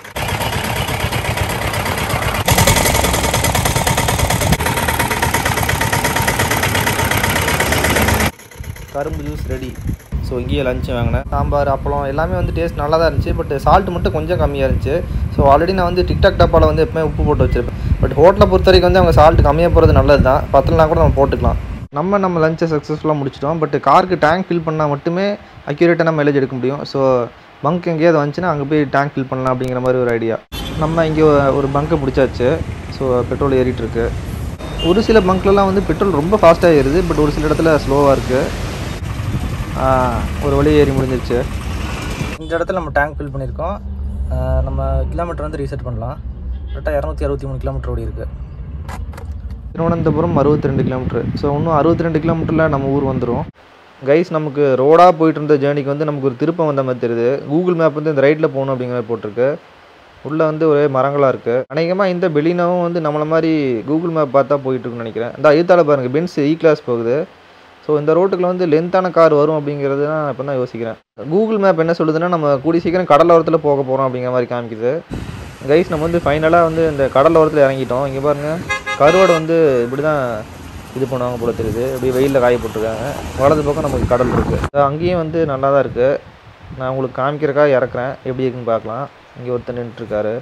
கரும்பு ஜூஸ் ரெடி ஸோ இங்கேயே லஞ்ச் வாங்கினேன் சாம்பார் அப்பளம் எல்லாமே வந்து டேஸ்ட் நல்லா தான் இருந்துச்சு பட் சால்ட் மட்டும் கொஞ்சம் கம்மியாக இருந்துச்சு ஸோ ஆல்ரெடி நான் வந்து டிக்டாக் டப்பாவில் வந்து எப்பவுமே உப்பு போட்டு வச்சிருப்பேன் பட் ஹோட்டலை பொறுத்த வரைக்கும் வந்து அவங்க சால்ட் கம்மியாக போகிறது நல்லது தான் பத்தலனா கூட நம்ம போட்டுக்கலாம் நம்ம நம்ம லஞ்சை சக்ஸஸ்ஃபுல்லாக முடிச்சிட்டோம் பட் காருக்கு டேங்க் ஃபில் பண்ணால் மட்டுமே அக்யூரேட்டான மைலேஜ் எடுக்க முடியும் ஸோ பங்க் எங்கேயாவது வந்துச்சுன்னா அங்கே போய் டேங்க் ஃபில் பண்ணலாம் அப்படிங்கிற மாதிரி ஒரு ஐடியா நம்ம இங்கே ஒரு பங்கை பிடிச்சாச்சு ஸோ பெட்ரோல் ஏறிட்டு இருக்கு ஒரு சில பங்க்லலாம் வந்து பெட்ரோல் ரொம்ப ஃபாஸ்ட்டாக ஏறுது பட் ஒரு சில இடத்துல ஸ்லோவாக இருக்குது ஒரு வழி ஏறி முடிஞ்சிருச்சு இந்த இடத்துல நம்ம டேங்க் ஃபில் பண்ணியிருக்கோம் ஆஹ் நம்ம கிலோமீட்டர் வந்து ரீசெட் பண்ணலாம் கரெக்டாக இரநூத்தி அறுபத்தி மூணு கிலோமீட்டர் ஓடி இருக்குது திருவனந்தபுரம் அறுபத்தி ரெண்டு கிலோமீட்டர் ஸோ இன்னும் அறுபத்தி ரெண்டு கிலோமீட்டரில் நம்ம ஊர் வந்துடும் கைஸ் நமக்கு ரோடாக போயிட்டு இருந்த ஜேர்னிக்கு வந்து நமக்கு ஒரு திருப்பம் வந்த மாதிரி தெரியுது கூகுள் மேப் வந்து இந்த ரைட்டில் போகணும் அப்படிங்கிற மாதிரி போட்டிருக்கு உள்ளே வந்து ஒரே மரங்களாக இருக்குது அநேகமாக இந்த பெலினாவும் வந்து நம்மளை மாதிரி கூகுள் மேப் பார்த்தா போயிட்டு இருக்குன்னு நினைக்கிறேன் இந்த ஐத்தால பாருங்கள் பென்ஸ் இ கிளாஸ் போகுது ஸோ இந்த ரோட்டுக்குள்ள வந்து லென்த்தான கார் வரும் அப்படிங்கிறது தான் இப்போ தான் யோசிக்கிறேன் கூகுள் மேப் என்ன சொல்லுதுன்னா நம்ம கூடி சீக்கிரம் கடலோரத்தில் போக போகிறோம் அப்படிங்கிற மாதிரி காமிக்குது கைஸ் நம்ம வந்து ஃபைனலாக வந்து இந்த கடலோரத்தில் இறங்கிட்டோம் இங்கே பாருங்கள் கருவாடு வந்து இப்படி தான் இது பண்ணுவாங்க போல தெரியுது இப்படி வெயிலில் காய போட்டிருக்காங்க வலது பக்கம் நமக்கு கடல் இருக்குது அங்கேயும் வந்து நல்லா தான் இருக்குது நான் உங்களுக்கு காமிக்கிறக்கா இறக்குறேன் எப்படி இருக்குன்னு பார்க்கலாம் இங்கே ஒருத்தர் நின்றுட்டுருக்காரு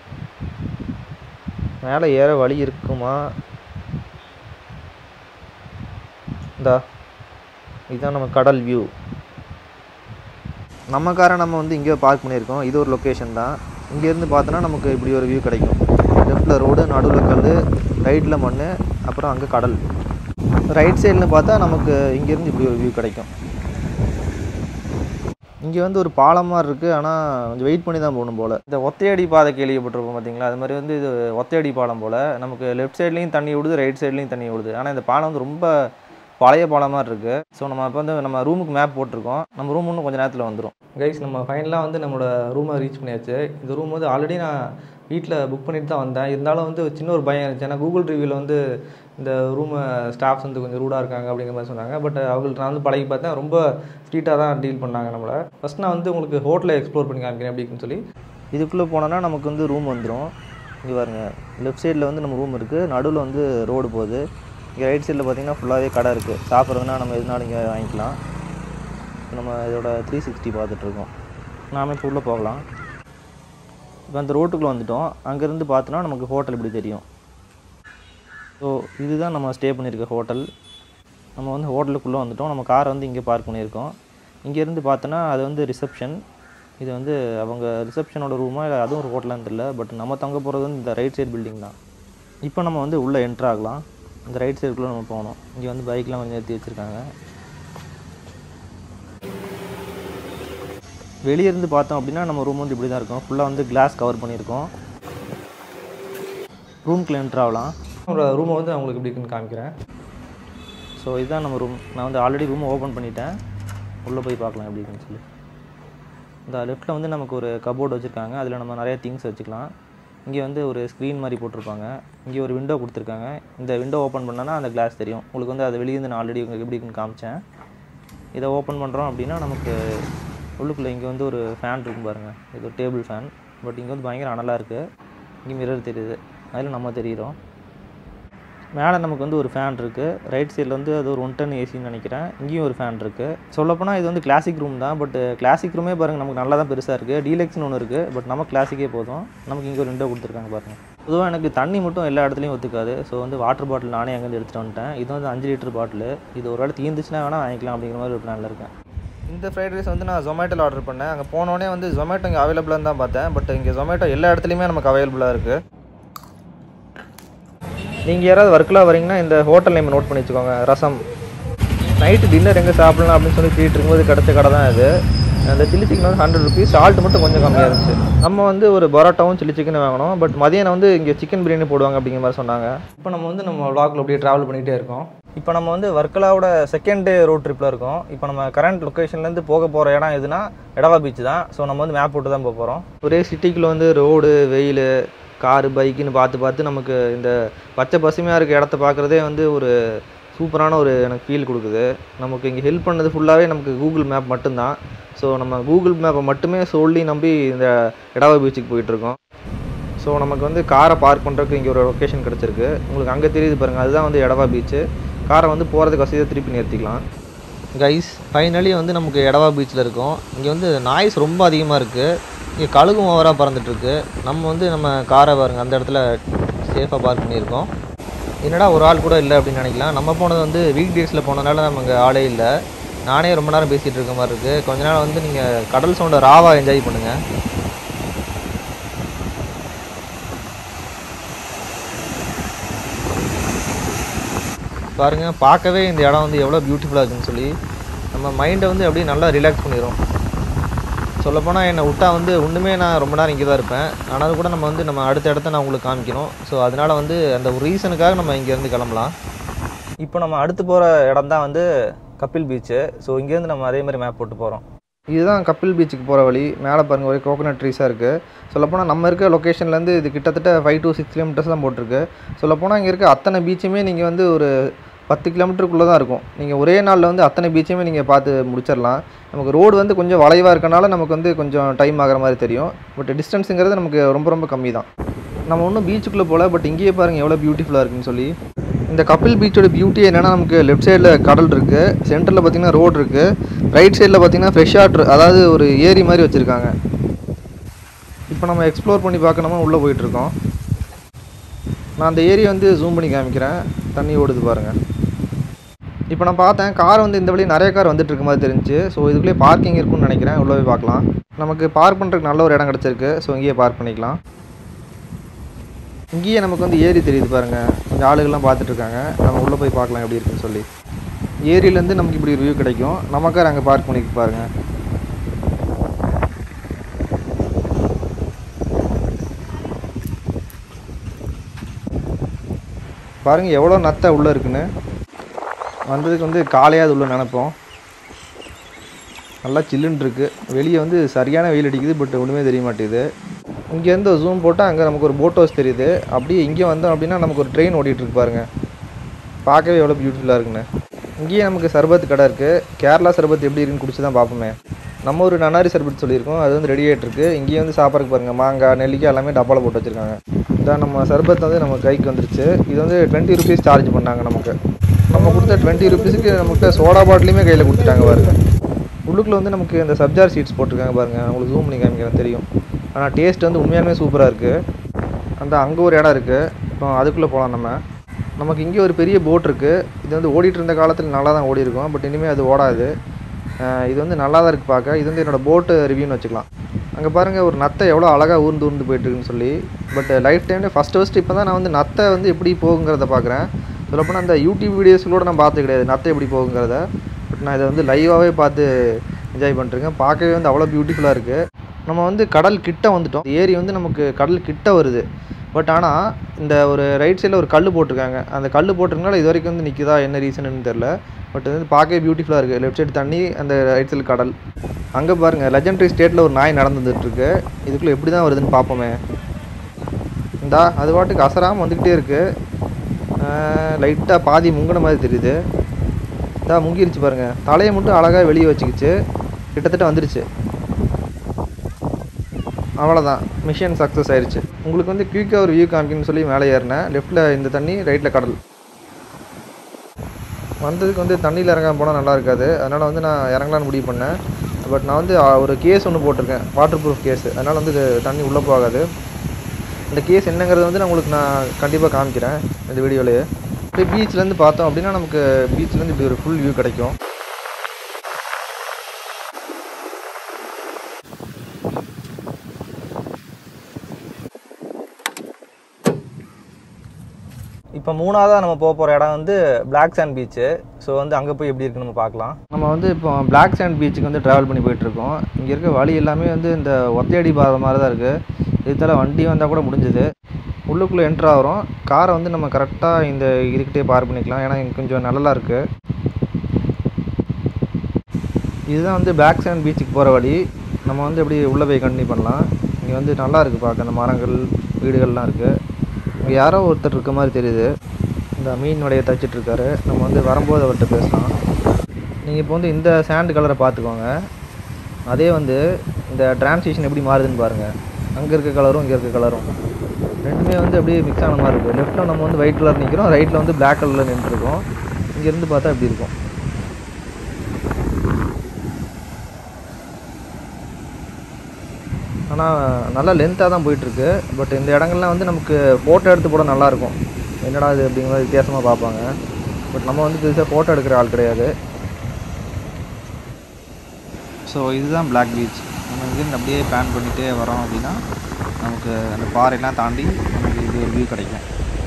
மேலே ஏற வழி இருக்குமா இந்தா இதுதான் நம்ம கடல் வியூ நம்ம காரை நம்ம வந்து இங்கே பார்க் பண்ணியிருக்கோம் இது ஒரு லொக்கேஷன் தான் இங்கேருந்து பார்த்தோன்னா நமக்கு இப்படி ஒரு வியூ கிடைக்கும் லெஃப்ட்டில் ரோடு நடுவில் கல் ரைட்டில் மண் அப்புறம் அங்கே கடல் ரைட் சைடில் பார்த்தா நமக்கு இங்கேருந்து இப்படி ஒரு வியூ கிடைக்கும் இங்கே வந்து ஒரு பாலம் மாதிரி இருக்குது ஆனால் கொஞ்சம் வெயிட் பண்ணி தான் போகணும் போல் இந்த ஒத்தையடி பாதை கேள்விப்பட்டிருப்போம் பார்த்தீங்களா அது மாதிரி வந்து இது ஒத்தையடி பாலம் போல் நமக்கு லெஃப்ட் சைட்லேயும் தண்ணி விடுது ரைட் சைட்லேயும் தண்ணி விடுது ஆனால் இந்த பாலம் வந்து ரொம்ப பழைய பாலம் மாதிரி இருக்குது ஸோ நம்ம இப்போ வந்து நம்ம ரூமுக்கு மேப் போட்டிருக்கோம் நம்ம ரூம் இன்னும் கொஞ்சம் நேரத்தில் வந்துடும் கைஸ் நம்ம ஃபைனலாக வந்து நம்மளோட ரூமை ரீச் பண்ணியாச்சு இந்த ரூம் வந்து ஆல்ரெடி நான் வீட்டில் புக் பண்ணிட்டு தான் வந்தேன் இருந்தாலும் வந்து சின்ன ஒரு பயம் இருந்துச்சு ஏன்னா கூகுள் ரிவ்யூவில் வந்து இந்த ரூமை ஸ்டாஃப்ஸ் வந்து கொஞ்சம் ரூடாக இருக்காங்க அப்படிங்கிற மாதிரி சொன்னாங்க பட் அவங்கள்ட்ட நான் வந்து பழகி பார்த்தேன் ரொம்ப ஸ்ட்ரீட்டாக தான் டீல் பண்ணாங்க நம்மளை ஃபஸ்ட் நான் வந்து உங்களுக்கு ஹோட்டலை எக்ஸ்ப்ளோர் பண்ணி காமிக்கிறேன் அப்படின்னு சொல்லி இதுக்குள்ளே போனோன்னா நமக்கு வந்து ரூம் வந்துடும் இங்கே பாருங்க லெஃப்ட் சைடில் வந்து நம்ம ரூம் இருக்குது நடுவில் வந்து ரோடு போகுது இங்கே ரைட் சைடில் பார்த்தீங்கன்னா ஃபுல்லாகவே கடை இருக்குது சாப்பிட்றதுனா நம்ம எதுனாலும் இங்கே வாங்கிக்கலாம் இப்போ நம்ம இதோட த்ரீ சிக்ஸ்டி பார்த்துட்ருக்கோம் நாம இப்போ உள்ளே போகலாம் இப்போ அந்த ரோட்டுக்குள்ளே வந்துட்டோம் அங்கேருந்து பார்த்தோன்னா நமக்கு ஹோட்டல் இப்படி தெரியும் ஸோ இதுதான் நம்ம ஸ்டே பண்ணியிருக்க ஹோட்டல் நம்ம வந்து ஹோட்டலுக்குள்ளே வந்துட்டோம் நம்ம காரை வந்து இங்கே பார்க் பண்ணியிருக்கோம் இங்கேருந்து பார்த்தோன்னா அது வந்து ரிசப்ஷன் இது வந்து அவங்க ரிசப்ஷனோட ரூமா இல்லை அதுவும் ஒரு ஹோட்டலான்னு தெரியல பட் நம்ம தங்க போகிறது வந்து இந்த ரைட் சைடு பில்டிங் தான் இப்போ நம்ம வந்து உள்ளே என்ட்ரு ஆகலாம் இந்த ரைட் சைடுக்குள்ளே நம்ம போகணும் இங்கே வந்து பைக்லாம் கொஞ்சம் ஏற்றி வச்சுருக்காங்க வெளியே இருந்து பார்த்தோம் அப்படின்னா நம்ம ரூம் வந்து இப்படி தான் இருக்கும் ஃபுல்லாக வந்து கிளாஸ் கவர் பண்ணியிருக்கோம் ரூம்குள்ளே என்ட்ரு ஆகலாம் நம்மளோட ரூமை வந்து நான் உங்களுக்கு எப்படி இருக்குன்னு காமிக்கிறேன் ஸோ இதுதான் நம்ம ரூம் நான் வந்து ஆல்ரெடி ரூமை ஓப்பன் பண்ணிட்டேன் உள்ளே போய் பார்க்கலாம் எப்படி இருக்குன்னு சொல்லி இந்த லெஃப்ட்டில் வந்து நமக்கு ஒரு கபோர்டு வச்சுருக்காங்க அதில் நம்ம நிறைய திங்ஸ் வச்சுக்கலாம் இங்கே வந்து ஒரு ஸ்க்ரீன் மாதிரி போட்டிருப்பாங்க இங்கே ஒரு விண்டோ கொடுத்துருக்காங்க இந்த விண்டோ ஓப்பன் பண்ணோன்னா அந்த கிளாஸ் தெரியும் உங்களுக்கு வந்து அது வெளியே நான் ஆல்ரெடி உங்களுக்கு எப்படி இருக்குன்னு காமிச்சேன் இதை ஓப்பன் பண்ணுறோம் அப்படின்னா நமக்கு உள்ளுக்குள்ளே இங்கே வந்து ஒரு ஃபேன் இருக்கும் பாருங்கள் இது ஒரு டேபிள் ஃபேன் பட் இங்கே வந்து பயங்கர அனலாக இருக்குது இங்கே மிரர் தெரியுது அதில் நம்ம தெரிகிறோம் மேலே நமக்கு வந்து ஒரு ஃபேன் இருக்குது ரைட் சைடில் வந்து அது ஒரு ஒன் டன் ஏசின்னு நினைக்கிறேன் இங்கேயும் ஒரு ஃபேன் இருக்குது சொல்லப்போனால் இது வந்து கிளாசிக் ரூம் தான் பட் கிளாசிக் ரூமே பாருங்கள் நமக்கு நல்லா தான் பெருசாக இருக்குது டீலக்ஸ்னு ஒன்று இருக்குது பட் நம்ம கிளாசிக்கே போதும் நமக்கு இங்கே ஒரு விண்டோ கொடுத்துருக்காங்க பாருங்கள் பொதுவாக எனக்கு தண்ணி மட்டும் எல்லா இடத்துலையும் ஒத்துக்காது ஸோ வந்து வாட்டர் பாட்டில் நானே அங்கேருந்து எடுத்துகிட்டு வந்துட்டேன் இது வந்து அஞ்சு லிட்டர் பாட்டில் இது ஒரு வேளை தீர்ந்துச்சுன்னா வேணால் வாங்கிக்கலாம் அப்படிங்கிற மாதிரி ஒரு பிளானில் இருக்கேன் இந்த ஃப்ரைட் ரைஸ் வந்து நான் ஜொமேட்டோவில் ஆர்டர் பண்ணேன் அங்கே போனோடனே வந்து ஜொமேட்டோ இங்கே அவைலபிளாக தான் பார்த்தேன் பட் இங்கே ஜொமேட்டோ எல்லா இடத்துலையுமே நமக்கு அவைலபிளாக இருக்குது நீங்கள் யாராவது ஒர்க்கில் வரீங்கன்னா இந்த ஹோட்டல் நேம் நோட் பண்ணி வச்சுக்கோங்க ரசம் நைட்டு டின்னர் எங்கே சாப்பிடலாம் அப்படின்னு சொல்லி கேட்டு இருக்கும்போது கிடச்ச கடை தான் இது அந்த சில்லி சிக்கன் வந்து ஹண்ட்ரட் ருபீஸ் சால்ட் மட்டும் கொஞ்சம் கம்மியாக இருந்துச்சு நம்ம வந்து ஒரு பரோட்டாவும் சில்லி சிக்கன் வாங்கினோம் பட் மதியானம் வந்து இங்கே சிக்கன் பிரியாணி போடுவாங்க அப்படிங்கிற மாதிரி சொன்னாங்க இப்போ நம்ம வந்து நம்ம vlogல அப்படியே ட்ராவல் பண்ணிகிட்டே இருக்கோம் இப்போ நம்ம வந்து வர்க்கலாவோட செகண்ட் டே ரோட் ட்ரிப்பில் இருக்கோம் இப்போ நம்ம கரண்ட் லொக்கேஷன்லேருந்து போக போகிற இடம் எதுனா எடவா பீச் தான் ஸோ நம்ம வந்து மேப் போட்டு தான் போக போகிறோம் ஒரே சிட்டிக்குள்ளே வந்து ரோடு வெயில் காரு பைக்குன்னு பார்த்து பார்த்து நமக்கு இந்த பச்சை பசுமையாக இருக்க இடத்த பார்க்குறதே வந்து ஒரு சூப்பரான ஒரு எனக்கு ஃபீல் கொடுக்குது நமக்கு இங்கே ஹெல்ப் பண்ணது ஃபுல்லாகவே நமக்கு கூகுள் மேப் மட்டும்தான் ஸோ நம்ம கூகுள் மேப்பை மட்டுமே சொல்லி நம்பி இந்த எடவா பீச்சுக்கு போயிட்டுருக்கோம் ஸோ நமக்கு வந்து காரை பார்க் பண்ணுறதுக்கு இங்கே ஒரு லொக்கேஷன் கிடச்சிருக்கு உங்களுக்கு அங்கே தெரியுது பாருங்கள் அதுதான் வந்து எடவா பீச்சு காரை வந்து போகிறதுக்கு வசதியாக திருப்பி நிறுத்திக்கலாம் கைஸ் ஃபைனலி வந்து நமக்கு எடவா பீச்சில் இருக்கோம் இங்கே வந்து நாய்ஸ் ரொம்ப அதிகமாக இருக்குது இங்கே கழுகும் ஓவராக பறந்துட்டுருக்கு நம்ம வந்து நம்ம காரை பாருங்கள் அந்த இடத்துல சேஃபாக பார்க் பண்ணியிருக்கோம் என்னடா ஒரு ஆள் கூட இல்லை அப்படின்னு நினைக்கலாம் நம்ம போனது வந்து வீக் டேஸில் போனதுனால நமக்கு ஆளே இல்லை நானே ரொம்ப நேரம் பேசிகிட்டு இருக்க மாதிரி இருக்குது கொஞ்ச நாள் வந்து நீங்கள் கடல் சவுண்டை ராவாக என்ஜாய் பண்ணுங்கள் பாருங்கள் பார்க்கவே இந்த இடம் வந்து எவ்வளோ பியூட்டிஃபுல்லாக இருக்குன்னு சொல்லி நம்ம மைண்டை வந்து அப்படியே நல்லா ரிலாக்ஸ் பண்ணிடும் சொல்லப்போனால் என்னை விட்டா வந்து ஒன்றுமே நான் ரொம்ப நேரம் இங்கே தான் இருப்பேன் ஆனாலும் கூட நம்ம வந்து நம்ம அடுத்த இடத்த நான் உங்களுக்கு காமிக்கணும் ஸோ அதனால் வந்து அந்த ஒரு ரீசனுக்காக நம்ம இங்கேருந்து கிளம்பலாம் இப்போ நம்ம அடுத்து போகிற இடம் தான் வந்து கப்பில் பீச்சு ஸோ இங்கேருந்து நம்ம அதே மாதிரி மேப் போட்டு போகிறோம் இதுதான் கப்பில் பீச்சுக்கு போகிற வழி மேலே பாருங்கள் ஒரே கோகோனட் ட்ரீஸாக இருக்குது சொல்லப்போனால் நம்ம இருக்க லொக்கேஷன்லேருந்து இது கிட்டத்தட்ட ஃபைவ் to சிக்ஸ் கிலோமீட்டர்ஸ் தான் போட்டிருக்கு சொல்லப்போனால் இங்கே இருக்க அத்தனை பீச்சுமே நீங்கள் வந்து ஒரு பத்து கிலோமீட்டருக்குள்ளே தான் இருக்கும் நீங்கள் ஒரே நாளில் வந்து அத்தனை பீச்சுமே நீங்கள் பார்த்து முடிச்சிடலாம் நமக்கு ரோடு வந்து கொஞ்சம் வளைவாக இருக்கனால நமக்கு வந்து கொஞ்சம் டைம் ஆகிற மாதிரி தெரியும் பட் டிஸ்டன்ஸுங்கிறது நமக்கு ரொம்ப ரொம்ப கம்மி தான் நம்ம ஒன்றும் பீச்சுக்குள்ளே போகல பட் இங்கேயே பாருங்கள் எவ்வளோ பியூட்டிஃபுல்லாக இருக்குன்னு சொல்லி இந்த கப்பில் பீச்சோட பியூட்டி என்னென்னா நமக்கு லெஃப்ட் சைடில் கடல் இருக்குது சென்டரில் பார்த்தீங்கன்னா ரோடு இருக்குது ரைட் சைடில் பார்த்தீங்கன்னா ஃப்ரெஷ் வாட்டர் அதாவது ஒரு ஏரி மாதிரி வச்சுருக்காங்க இப்போ நம்ம எக்ஸ்ப்ளோர் பண்ணி பார்க்கணுமா உள்ளே போயிட்டுருக்கோம் நான் அந்த ஏரியை வந்து ஜூம் பண்ணி காமிக்கிறேன் தண்ணி ஓடுது பாருங்கள் இப்போ நான் பார்த்தேன் கார் வந்து இந்த வழியே நிறைய கார் வந்துட்டு இருக்க மாதிரி தெரிஞ்சு ஸோ இதுக்குள்ளேயே பார்க்கிங் இருக்கும்னு நினைக்கிறேன் உள்ளே போய் பார்க்கலாம் நமக்கு பார்க் பண்ணுறதுக்கு நல்ல ஒரு இடம் கிடச்சிருக்கு ஸோ இங்கேயே பார்க் பண்ணிக்கலாம் இங்கேயே நமக்கு வந்து ஏரி தெரியுது பாருங்கள் கொஞ்சம் ஆளுகள்லாம் பார்த்துட்டு இருக்காங்க நம்ம உள்ளே போய் பார்க்கலாம் எப்படி இருக்குன்னு சொல்லி ஏரியிலேருந்து நமக்கு இப்படி வியூ கிடைக்கும் நம்ம கார் அங்கே பார்க் பண்ணி பாருங்க பாருங்க எவ்வளோ நத்தை உள்ளே இருக்குன்னு வந்ததுக்கு வந்து காலையாக அது உள்ள நினைப்போம் நல்லா சில்லுன்னு இருக்கு வெளியே வந்து சரியான வெயில் அடிக்குது பட் ஒன்றுமே தெரிய மாட்டேங்குது இங்கேருந்து ஜூம் போட்டால் அங்கே நமக்கு ஒரு போட் ஹவுஸ் தெரியுது அப்படியே இங்கே வந்தோம் அப்படின்னா நமக்கு ஒரு ட்ரெயின் ஓடிட்டு இருக்கு பாருங்க பார்க்கவே எவ்வளோ பியூட்டிஃபுல்லாக இருக்குன்னு இங்கேயே நமக்கு சர்பத் கடை இருக்குது கேரளா சர்பத் எப்படி இருக்குன்னு குடிச்சு தான் பார்ப்போமே நம்ம ஒரு நன்னாரி சர்பத் சொல்லியிருக்கோம் அது வந்து ரெடி ஆகிட்டு இருக்கு இங்கேயே வந்து சாப்பிட்றதுக்கு பாருங்க மாங்காய் நெல்லிக்காய் எல்லாமே டப்பாவில் போட்டு வச்சுருக்காங்க இதான் நம்ம சர்பத் வந்து நம்ம கைக்கு வந்துருச்சு இது வந்து டுவெண்ட்டி ருபீஸ் சார்ஜ் பண்ணாங்க நமக்கு நம்ம கொடுத்த டுவெண்ட்டி ருபீஸுக்கு நமக்கு சோடா பாட்டிலுமே கையில் கொடுத்துட்டாங்க பாருங்க உள்ளுக்குள்ள வந்து நமக்கு இந்த சப்ஜார் சீட்ஸ் போட்டிருக்காங்க பாருங்க உங்களுக்கு ஜூம் பண்ணி காமிக்கிறேன் தெரியும் ஆனால் டேஸ்ட் வந்து உண்மையாலுமே சூப்பராக இருக்குது அந்த அங்கே ஒரு இடம் இருக்குது இப்போ அதுக்குள்ளே போகலாம் நம்ம நமக்கு இங்கே ஒரு பெரிய போட் இருக்குது இது வந்து ஓடிட்டு இருந்த காலத்தில் நல்லா தான் ஓடி இருக்கும் பட் இனிமேல் அது ஓடாது அஹ் இது வந்து நல்லா தான் இருக்குது பார்க்க இது வந்து என்னோடய போட்டு ரிவ்யூன்னு வச்சுக்கலாம் அங்கே பாருங்கள் ஒரு நத்தை எவ்வளோ அழகாக ஊர்ந்து ஊர்ந்து போயிட்டுருக்குன்னு சொல்லி பட் லைஃப் டைமில் ஃபஸ்ட்டு ஃபஸ்ட்டு இப்போ தான் நான் வந்து நத்தை வந்து எப்படி போகுங்கிறத பார்க்குறேன் சொல்லப்போனால் அந்த யூடியூப் வீடியோஸ்களோட நான் பார்த்து கிடையாது நத்தை எப்படி போகுங்கிறத பட் நான் இதை வந்து லைவாகவே பார்த்து என்ஜாய் பண்ணிருக்கேன் பார்க்கவே வந்து அவ்வளோ பியூட்டிஃபுல்லாக இருக்குது நம்ம வந்து கடல் கிட்ட வந்துட்டோம் ஏரி வந்து நமக்கு கடல் கிட்ட வருது பட் ஆனால் இந்த ஒரு ரைட் சைடில் ஒரு கல் போட்டிருக்காங்க அந்த கல் போட்டிருக்கனால இது வரைக்கும் வந்து நிற்குதா என்ன ரீசன்னு தெரில பட் இது வந்து பார்க்கவே பியூட்டிஃபுல்லாக இருக்குது லெஃப்ட் சைடு தண்ணி அந்த ரைட் சைடு கடல் அங்கே பாருங்கள் லெஜெண்டரி ஸ்டேட்டில் ஒரு நாய் நடந்துட்டுருக்கு இதுக்குள்ளே எப்படி தான் வருதுன்னு பார்ப்போமே இந்தா அது பாட்டுக்கு அசராமல் வந்துக்கிட்டே இருக்குது லைட்டாக பாதி முங்கின மாதிரி தெரியுது இதா முங்கிருச்சு பாருங்கள் தலையை மட்டும் அழகாக வெளியே வச்சுக்கிச்சு கிட்டத்தட்ட வந்துருச்சு அவ்வளோதான் மிஷன் சக்ஸஸ் ஆயிருச்சு உங்களுக்கு வந்து குயிக்காக ஒரு வியூ காமிக்கணும்னு சொல்லி மேலே ஏறினேன் லெஃப்ட்டில் இந்த தண்ணி ரைட்டில் கடல் வந்ததுக்கு வந்து தண்ணியில் இறங்காம போனால் நல்லா இருக்காது அதனால் வந்து நான் இறங்கலான்னு முடிவு பண்ணேன் பட் நான் வந்து அஹ், ஒரு கேஸ் ஒன்று போட்டிருக்கேன் வாட்டர் ப்ரூஃப் கேஸ் அதனால் வந்து இது தண்ணி உள்ளே போகாது இந்த கேஸ் என்னங்கிறது வந்து நான் உங்களுக்கு நான் கண்டிப்பாக காமிக்கிறேன் இந்த வீடியோலேயே அப்படியே பீச்லேருந்து பார்த்தோம் அப்படின்னா நமக்கு பீச்லேருந்து இப்படி ஒரு ஃபுல் வியூ கிடைக்கும் இப்போ மூணாவதாக நம்ம போக போகிற இடம் வந்து பிளாக் சாண்ட் பீச்சு ஸோ வந்து அங்கே போய் எப்படி இருக்குன்னு நம்ம பார்க்கலாம் நம்ம வந்து இப்போ பிளாக் சாண்ட் பீச்சுக்கு வந்து ட்ராவல் பண்ணி போயிட்டுருக்கோம் இங்கே இருக்க வழி எல்லாமே வந்து இந்த ஒத்தையடி பாதை மாதிரி தான் இருக்குது இதுதால வண்டி வந்தால் கூட முடிஞ்சது உள்ளுக்குள்ளே என்ட்ரு ஆகிறோம் காரை வந்து நம்ம கரெக்டாக இந்த இதுக்கிட்டே பார்க் பண்ணிக்கலாம் ஏன்னா இங்க கொஞ்சம் நல்லா இருக்குது இதுதான் வந்து பேக் சாண்ட் பீச்சுக்கு போகிற வழி நம்ம வந்து எப்படி உள்ளே போய் கண்டினியூ பண்ணலாம் இங்கே வந்து நல்லா இருக்குது பார்க்க அந்த மரங்கள் வீடுகள்லாம் இருக்குது இங்கே யாரோ ஒருத்தர் இருக்க மாதிரி தெரியுது இந்த மீன் வலையை தச்சிட்டு இருக்காரு நம்ம வந்து வரும்போது அவர்கிட்ட பேசலாம் நீங்கள் இப்போ வந்து இந்த சாண்ட் கலரை பார்த்துக்கோங்க அதே வந்து இந்த டிரான்சிஷன் எப்படி மாறுதுன்னு பாருங்கள் அங்கே இருக்க கலரும் இங்கே இருக்க கலரும் ரெண்டுமே வந்து அப்படியே மிக்ஸ் ஆன மாதிரி இருக்குது லெஃப்ட்டில் நம்ம வந்து ஒயிட் கலர் நிற்கிறோம் ரைட்டில் வந்து பிளாக் கலரில் நின்றுருக்கோம் இங்கேருந்து பார்த்தா இப்படி இருக்கும் ஆனால் நல்லா லென்த்தாக தான் போயிட்டுருக்கு பட் இந்த இடங்கள்லாம் வந்து நமக்கு ஃபோட்டோ எடுத்து போட நல்லாயிருக்கும் என்னடா இது அப்படிங்கிற மாதிரி வித்தியாசமாக பார்ப்பாங்க பட் நம்ம வந்து பெருசாக ஃபோட்டோ எடுக்கிற ஆள் கிடையாது ஸோ இதுதான் பிளாக் பீச் நம்ம இங்கேருந்து அப்படியே பிளான் பண்ணிகிட்டே வரோம் அப்படின்னா நமக்கு அந்த பாறையெல்லாம் தாண்டி நமக்கு இது ஒரு வியூ கிடைக்கும்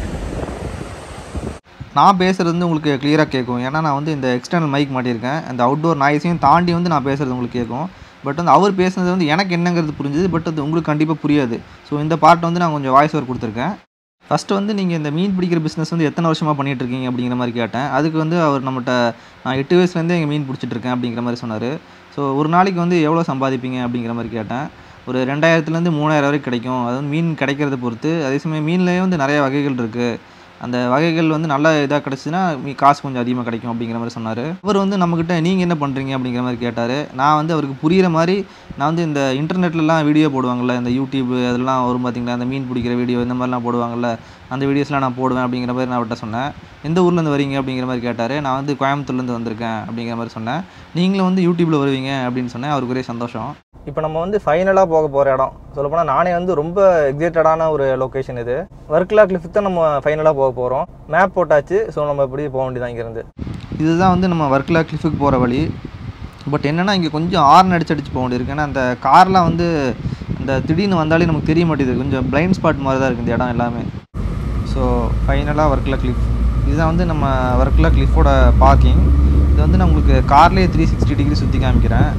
நான் பேசுகிறது வந்து உங்களுக்கு கிளியராக கேட்கும் ஏன்னா நான் வந்து இந்த எக்ஸ்டர்னல் மைக் மாட்டியிருக்கேன் அந்த அவுட்டோர் நாய்ஸையும் தாண்டி வந்து நான் பேசுகிறது உங்களுக்கு கேட்கும் பட் வந்து அவர் பேசுனது வந்து எனக்கு என்னங்கிறது புரிஞ்சுது பட் அது உங்களுக்கு கண்டிப்பாக புரியாது ஸோ இந்த பார்ட் வந்து நான் கொஞ்சம் வாய்ஸ் ஓவர் கொடுத்துருக்கேன் ஃபஸ்ட்டு வந்து நீங்கள் இந்த மீன் பிடிக்கிற பிஸ்னஸ் வந்து எத்தனை வருஷமாக பண்ணிட்டு இருக்கீங்க அப்படிங்கிற மாதிரி கேட்டேன் அதுக்கு வந்து அவர் நம்மகிட்ட நான் எட்டு வயசுலேருந்தே இங்கே மீன் பிடிச்சிட்டு இருக்கேன் அப்படிங்கிற மாதிரி சொன்னார் ஸோ ஒரு நாளைக்கு வந்து எவ்வளோ சம்பாதிப்பீங்க அப்படிங்கிற மாதிரி கேட்டேன் ஒரு ரெண்டாயிரத்துலேருந்து மூணாயிரம் வரைக்கும் கிடைக்கும் அது வந்து மீன் கிடைக்கிறத பொறுத்து அதே சமயம் மீன்லேயே வந்து நிறைய வகைகள் இருக்குது அந்த வகைகள் வந்து நல்ல இதாக கிடச்சிதுன்னா மீ காசு கொஞ்சம் அதிகமாக கிடைக்கும் அப்படிங்கிற மாதிரி சொன்னார் அவர் வந்து நம்மக்கிட்ட நீங்கள் என்ன பண்ணுறீங்க அப்படிங்கிற மாதிரி கேட்டார் நான் வந்து அவருக்கு புரிகிற மாதிரி நான் வந்து இந்த இன்டர்நெட்லலாம் வீடியோ போடுவாங்கள்ல இந்த யூடியூப் அதெல்லாம் வரும் பார்த்தீங்களா அந்த மீன் பிடிக்கிற வீடியோ இந்த மாதிரிலாம் போடுவாங்கள்ல அந்த வீடியோஸ்லாம் நான் போடுவேன் அப்படிங்கிற மாதிரி நான் அவர்கிட்ட சொன்னேன் எந்த ஊர்லேருந்து வரீங்க அப்படிங்கிற மாதிரி கேட்டார் நான் வந்து கோயம்புத்தூர்லேருந்து வந்திருக்கேன் அப்படிங்கிற மாதிரி சொன்னேன் நீங்களும் வந்து யூடியூப்பில் வருவீங்க அப்படின்னு சொன்னேன் அவருக்கு ஒரே சந்தோஷம் இப்போ நம்ம வந்து ஃபைனலாக போக போகிற இடம் சொல்லப்போனால் நானே வந்து ரொம்ப எக்ஸைட்டடான ஒரு லொக்கேஷன் இது வர்க்லா கிளிஃப் தான் நம்ம ஃபைனலாக போக போகிறோம் மேப் போட்டாச்சு ஸோ நம்ம இப்படி போக வேண்டியதான் இங்கேருந்து இதுதான் வந்து நம்ம வர்க்லா கிளிஃபுக்கு போகிற வழி பட் என்னென்னா இங்கே கொஞ்சம் ஆர்ன் அடிச்சு அடிச்சு போக வேண்டியிருக்கு ஏன்னா அந்த கார்லாம் வந்து இந்த திடீர்னு வந்தாலே நமக்கு தெரிய மாட்டேங்குது கொஞ்சம் பிளைண்ட் ஸ்பாட் மாதிரி தான் இருக்குது இந்த இடம் எல்லாமே ஸோ ஃபைனலாக வர்க்லா கிளிஃப் இதுதான் வந்து நம்ம வர்க்லா கிளிஃபோட பார்க்கிங் இது வந்து நான் உங்களுக்கு கார்லேயே த்ரீ சிக்ஸ்டி டிகிரி சுற்றி காமிக்கிறேன்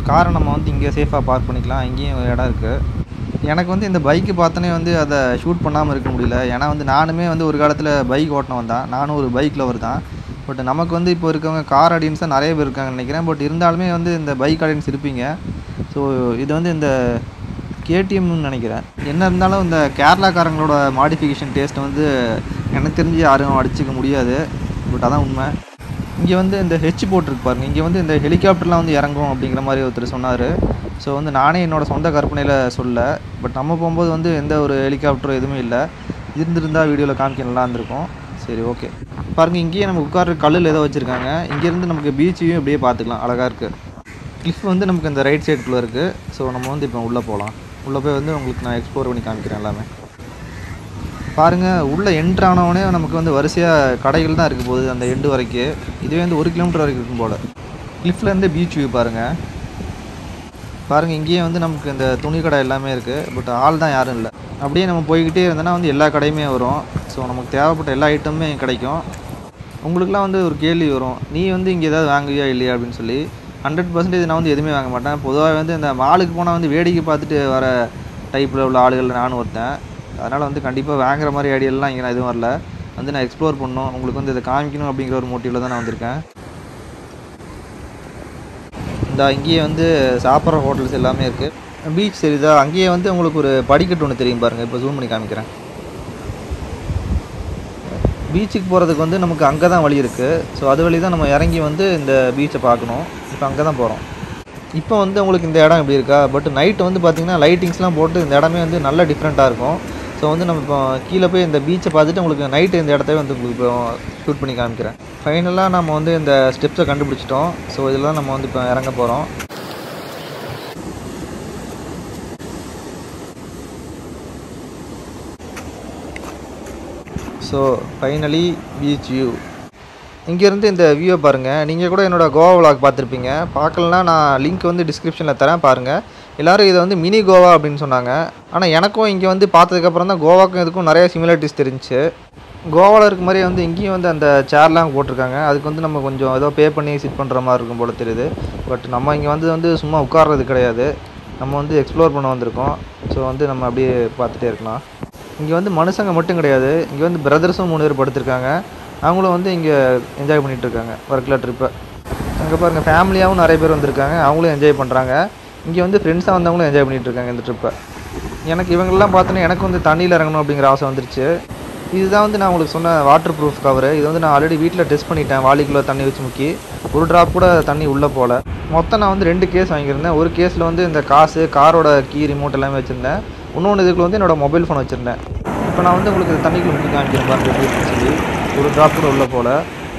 காரை நம்ம வந்து இங்கே சேஃபாக பார்க் பண்ணிக்கலாம் இங்கேயும் ஒரு இடம் இருக்குது எனக்கு வந்து இந்த பைக்கு பார்த்தோன்னே வந்து அதை ஷூட் பண்ணாமல் இருக்க முடியல ஏன்னா வந்து நானுமே வந்து ஒரு காலத்தில் பைக் ஓட்டினவன் தான் நானும் ஒரு பைக் லவர் தான் பட் நமக்கு வந்து இப்போ இருக்கவங்க கார் ஆடியன்ஸ் தான் நிறைய பேர் இருக்காங்கன்னு நினைக்கிறேன் பட் இருந்தாலுமே வந்து இந்த பைக் ஆடியன்ஸ் இருப்பீங்க ஸோ இது வந்து இந்த கேடிஎம்னு நினைக்கிறேன் என்ன இருந்தாலும் இந்த கேரளாக்காரங்களோட மாடிஃபிகேஷன் டேஸ்ட்டை வந்து எனக்கு தெரிஞ்சு யாரும் அடிச்சுக்க முடியாது பட் அதான் உண்மை இங்கே வந்து இந்த ஹெச் போட்டிருக்கு பாருங்க இங்கே வந்து இந்த ஹெலிகாப்டர்லாம் வந்து இறங்கும் அப்படிங்கிற மாதிரி ஒருத்தர் சொன்னார் ஸோ வந்து நானே என்னோட சொந்த கற்பனையில் சொல்ல பட் நம்ம போகும்போது வந்து எந்த ஒரு ஹெலிகாப்டரும் எதுவுமே இல்லை இருந்திருந்தால் வீடியோவில் காமிக்க நல்லா இருந்திருக்கும் சரி ஓகே பாருங்கள் இங்கேயே நம்ம உட்கார்ற கல்லில் ஏதோ வச்சுருக்காங்க இங்கேருந்து நமக்கு பீச்சையும் இப்படியே பார்த்துக்கலாம் அழகாக இருக்குது கிளிஃப் வந்து நமக்கு இந்த ரைட் சைடுக்குள்ளே இருக்குது ஸோ நம்ம வந்து இப்போ உள்ளே போகலாம் உள்ளே போய் வந்து உங்களுக்கு நான் எக்ஸ்ப்ளோர் பண்ணி காமிக்கிறேன் எல்லாமே பாருங்கள் உள்ளே என்ட்ரு ஆனவொடனே நமக்கு வந்து வரிசையாக கடைகள் தான் இருக்க போகுது அந்த எண்டு வரைக்கும் இதுவே வந்து ஒரு கிலோமீட்டர் வரைக்கும் இருக்கும் போல் கிளிஃப்லேருந்து பீச் வியூ பாருங்கள் பாருங்கள் இங்கேயே வந்து நமக்கு இந்த துணி கடை எல்லாமே இருக்குது பட் ஆள் தான் யாரும் இல்லை அப்படியே நம்ம போய்கிட்டே இருந்தோன்னா வந்து எல்லா கடையுமே வரும் ஸோ நமக்கு தேவைப்பட்ட எல்லா ஐட்டமுமே கிடைக்கும் உங்களுக்குலாம் வந்து ஒரு கேள்வி வரும் நீ வந்து இங்கே ஏதாவது வாங்குவியா இல்லையா அப்படின்னு சொல்லி ஹண்ட்ரட் பர்சன்டேஜ் நான் வந்து எதுவுமே வாங்க மாட்டேன் பொதுவாக வந்து இந்த மாலுக்கு போனால் வந்து வேடிக்கை பார்த்துட்டு வர டைப்பில் உள்ள ஆளுகள் நானும் ஒருத்தன் அதனால் வந்து கண்டிப்பாக வாங்குற மாதிரி ஐடியாலாம் இங்கே நான் எதுவும் வரல வந்து நான் எக்ஸ்ப்ளோர் பண்ணணும் உங்களுக்கு வந்து இதை காமிக்கணும் அப்படிங்கிற ஒரு மோட்டிவில் தான் நான் வந்திருக்கேன் இந்த அங்கேயே வந்து சாப்பிட்ற ஹோட்டல்ஸ் எல்லாமே இருக்குது பீச் சரிதா அங்கேயே வந்து உங்களுக்கு ஒரு படிக்கட்டு ஒன்று தெரியும் பாருங்கள் இப்போ ஜூம் பண்ணி காமிக்கிறேன் பீச்சுக்கு போகிறதுக்கு வந்து நமக்கு அங்கே தான் வழி இருக்குது ஸோ அது வழி தான் நம்ம இறங்கி வந்து இந்த பீச்சை பார்க்கணும் இப்போ அங்கே தான் போகிறோம் இப்போ வந்து உங்களுக்கு இந்த இடம் எப்படி இருக்கா பட் நைட் வந்து பார்த்திங்கன்னா லைட்டிங்ஸ்லாம் போட்டு இந்த இடமே வந்து நல்ல டிஃப்ரெண்ட்டாக இருக்கும் ஸோ வந்து நம்ம இப்போ கீழே போய் இந்த பீச்சை பார்த்துட்டு உங்களுக்கு நைட்டு இந்த இடத்த வந்து உங்களுக்கு இப்போ ஷூட் பண்ணி காமிக்கிறேன் ஃபைனலாக நம்ம வந்து இந்த ஸ்டெப்ஸை கண்டுபிடிச்சிட்டோம் ஸோ இதில் தான் நம்ம வந்து இப்போ இறங்க போகிறோம் ஸோ ஃபைனலி பீச் வியூ இங்கேருந்து இந்த வியூவை பாருங்கள் நீங்கள் கூட என்னோடய கோவா vlog பார்த்துருப்பீங்க பார்க்கலனா நான் லிங்க் வந்து டிஸ்கிரிப்ஷனில் தரேன் பாருங்கள் எல்லோரும் இதை வந்து மினி கோவா அப்படின்னு சொன்னாங்க ஆனால் எனக்கும் இங்கே வந்து பார்த்ததுக்கப்புறம் தான் கோவாக்கும் இதுக்கும் நிறைய சிமிலாரிட்டிஸ் தெரிஞ்சுச்சு கோவாவில் இருக்க மாதிரியே வந்து இங்கேயும் வந்து அந்த சேர்லாம் போட்டிருக்காங்க அதுக்கு வந்து நம்ம கொஞ்சம் ஏதோ பே பண்ணி சிட் பண்ணுற மாதிரி இருக்கும் போல தெரியுது பட் நம்ம இங்கே வந்து வந்து சும்மா உட்கார்றது கிடையாது நம்ம வந்து எக்ஸ்ப்ளோர் பண்ண வந்திருக்கோம் ஸோ வந்து நம்ம அப்படியே பார்த்துட்டே இருக்கலாம் இங்கே வந்து மனுஷங்க மட்டும் கிடையாது இங்கே வந்து பிரதர்ஸும் மூணு பேர் படுத்திருக்காங்க அவங்களும் வந்து இங்கே என்ஜாய் பண்ணிகிட்டு இருக்காங்க ஒர்க்கில் ட்ரிப்பை அங்கே பாருங்கள் ஃபேமிலியாகவும் நிறைய பேர் வந்திருக்காங்க அவங்களும் என்ஜாய் பண்ணுறாங்க இங்கே வந்து ஃப்ரெண்ட்ஸாக வந்தவங்களும் என்ஜாய் பண்ணிகிட்டு இருக்காங்க இந்த ட்ரிப்பை எனக்கு இவங்களெலாம் பார்த்தோன்னே எனக்கு வந்து தண்ணியில் இறங்கணும் அப்படிங்கிற ஆசை வந்துருச்சு இதுதான் வந்து நான் உங்களுக்கு சொன்ன வாட்டர் ப்ரூஃப் கவர் இது வந்து நான் ஆல்ரெடி வீட்டில் டெஸ்ட் பண்ணிட்டேன் வாளிக்குள்ளே தண்ணி வச்சு முக்கி ஒரு ட்ராப் கூட தண்ணி உள்ளே போகல மொத்தம் நான் வந்து ரெண்டு கேஸ் வாங்கியிருந்தேன் ஒரு கேஸில் வந்து இந்த காசு காரோட கீ ரிமோட் எல்லாமே வச்சுருந்தேன் இன்னொன்று இதுக்குள்ள வந்து என்னோட மொபைல் ஃபோன் வச்சுருந்தேன் இப்போ நான் வந்து உங்களுக்கு தண்ணிக்குள்ள முக்கி காமிக்கிறேன் பாருங்க எப்படி இருக்குன்னு சொல்லி ஒரு ட்ராப் கூட உள்ளே போகல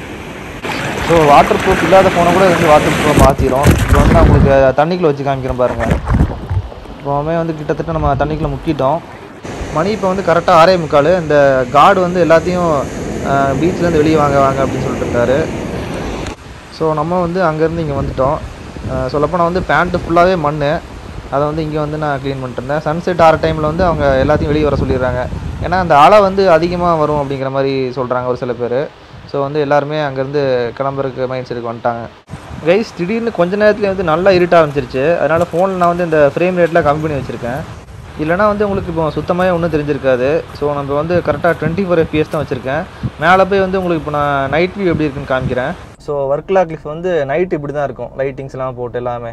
ஸோ வாட்டர் ப்ரூஃப் இல்லாத ஃபோனை கூட இது வந்து வாட்டர் ப்ரூஃபாக மாற்றிடும் இப்போ வந்து நான் உங்களுக்கு தண்ணிக்குள்ளே வச்சு காமிக்கிறேன் பாருங்கள் இப்போவுமே வந்து கிட்டத்தட்ட நம்ம தண்ணிக்குள்ளே முக்கிட்டோம் மணி இப்போ வந்து கரெக்டாக ஆறே முக்கால் இந்த கார்டு வந்து எல்லாத்தையும் பீச்லேருந்து வெளியே வாங்க வாங்க அப்படின்னு சொல்லிட்டு இருந்தாரு ஸோ நம்ம வந்து அங்கேருந்து இங்கே வந்துட்டோம் சொல்லப்போனால் வந்து பேண்ட்டு ஃபுல்லாகவே மண் அதை வந்து இங்கே வந்து நான் க்ளீன் பண்ணிட்டு இருந்தேன் சன்செட் ஆகிற டைமில் வந்து அவங்க எல்லாத்தையும் வெளியே வர சொல்லிடுறாங்க ஏன்னா அந்த அலை வந்து அதிகமாக வரும் அப்படிங்கிற மாதிரி சொல்கிறாங்க ஒரு சில பேர் ஸோ வந்து எல்லாருமே அங்கேருந்து கிளம்புறதுக்கு மைண்ட் செட்டுக்கு வந்துட்டாங்க கைஸ் திடீர்னு கொஞ்ச நேரத்துலேயே வந்து நல்லா இருட்ட ஆரம்பிச்சிருச்சு அதனால் ஃபோனில் நான் வந்து இந்த ஃப்ரேம் ரேட்லாம் கம்மி பண்ணி வச்சுருக்கேன் இல்லைனா வந்து உங்களுக்கு இப்போ சுத்தமாகவே ஒன்றும் தெரிஞ்சிருக்காது ஸோ நம்ம வந்து கரெக்டாக டுவெண்ட்டி ஃபோர் எஃபிஎஸ் தான் வச்சுருக்கேன் மேலே போய் வந்து உங்களுக்கு இப்போ நான் நைட் வியூ எப்படி இருக்குன்னு காமிக்கிறேன் ஸோ ஒர்க்லா கிளிஃப் வந்து நைட் இப்படி தான் இருக்கும் லைட்டிங்ஸ்லாம் போட்டு எல்லாமே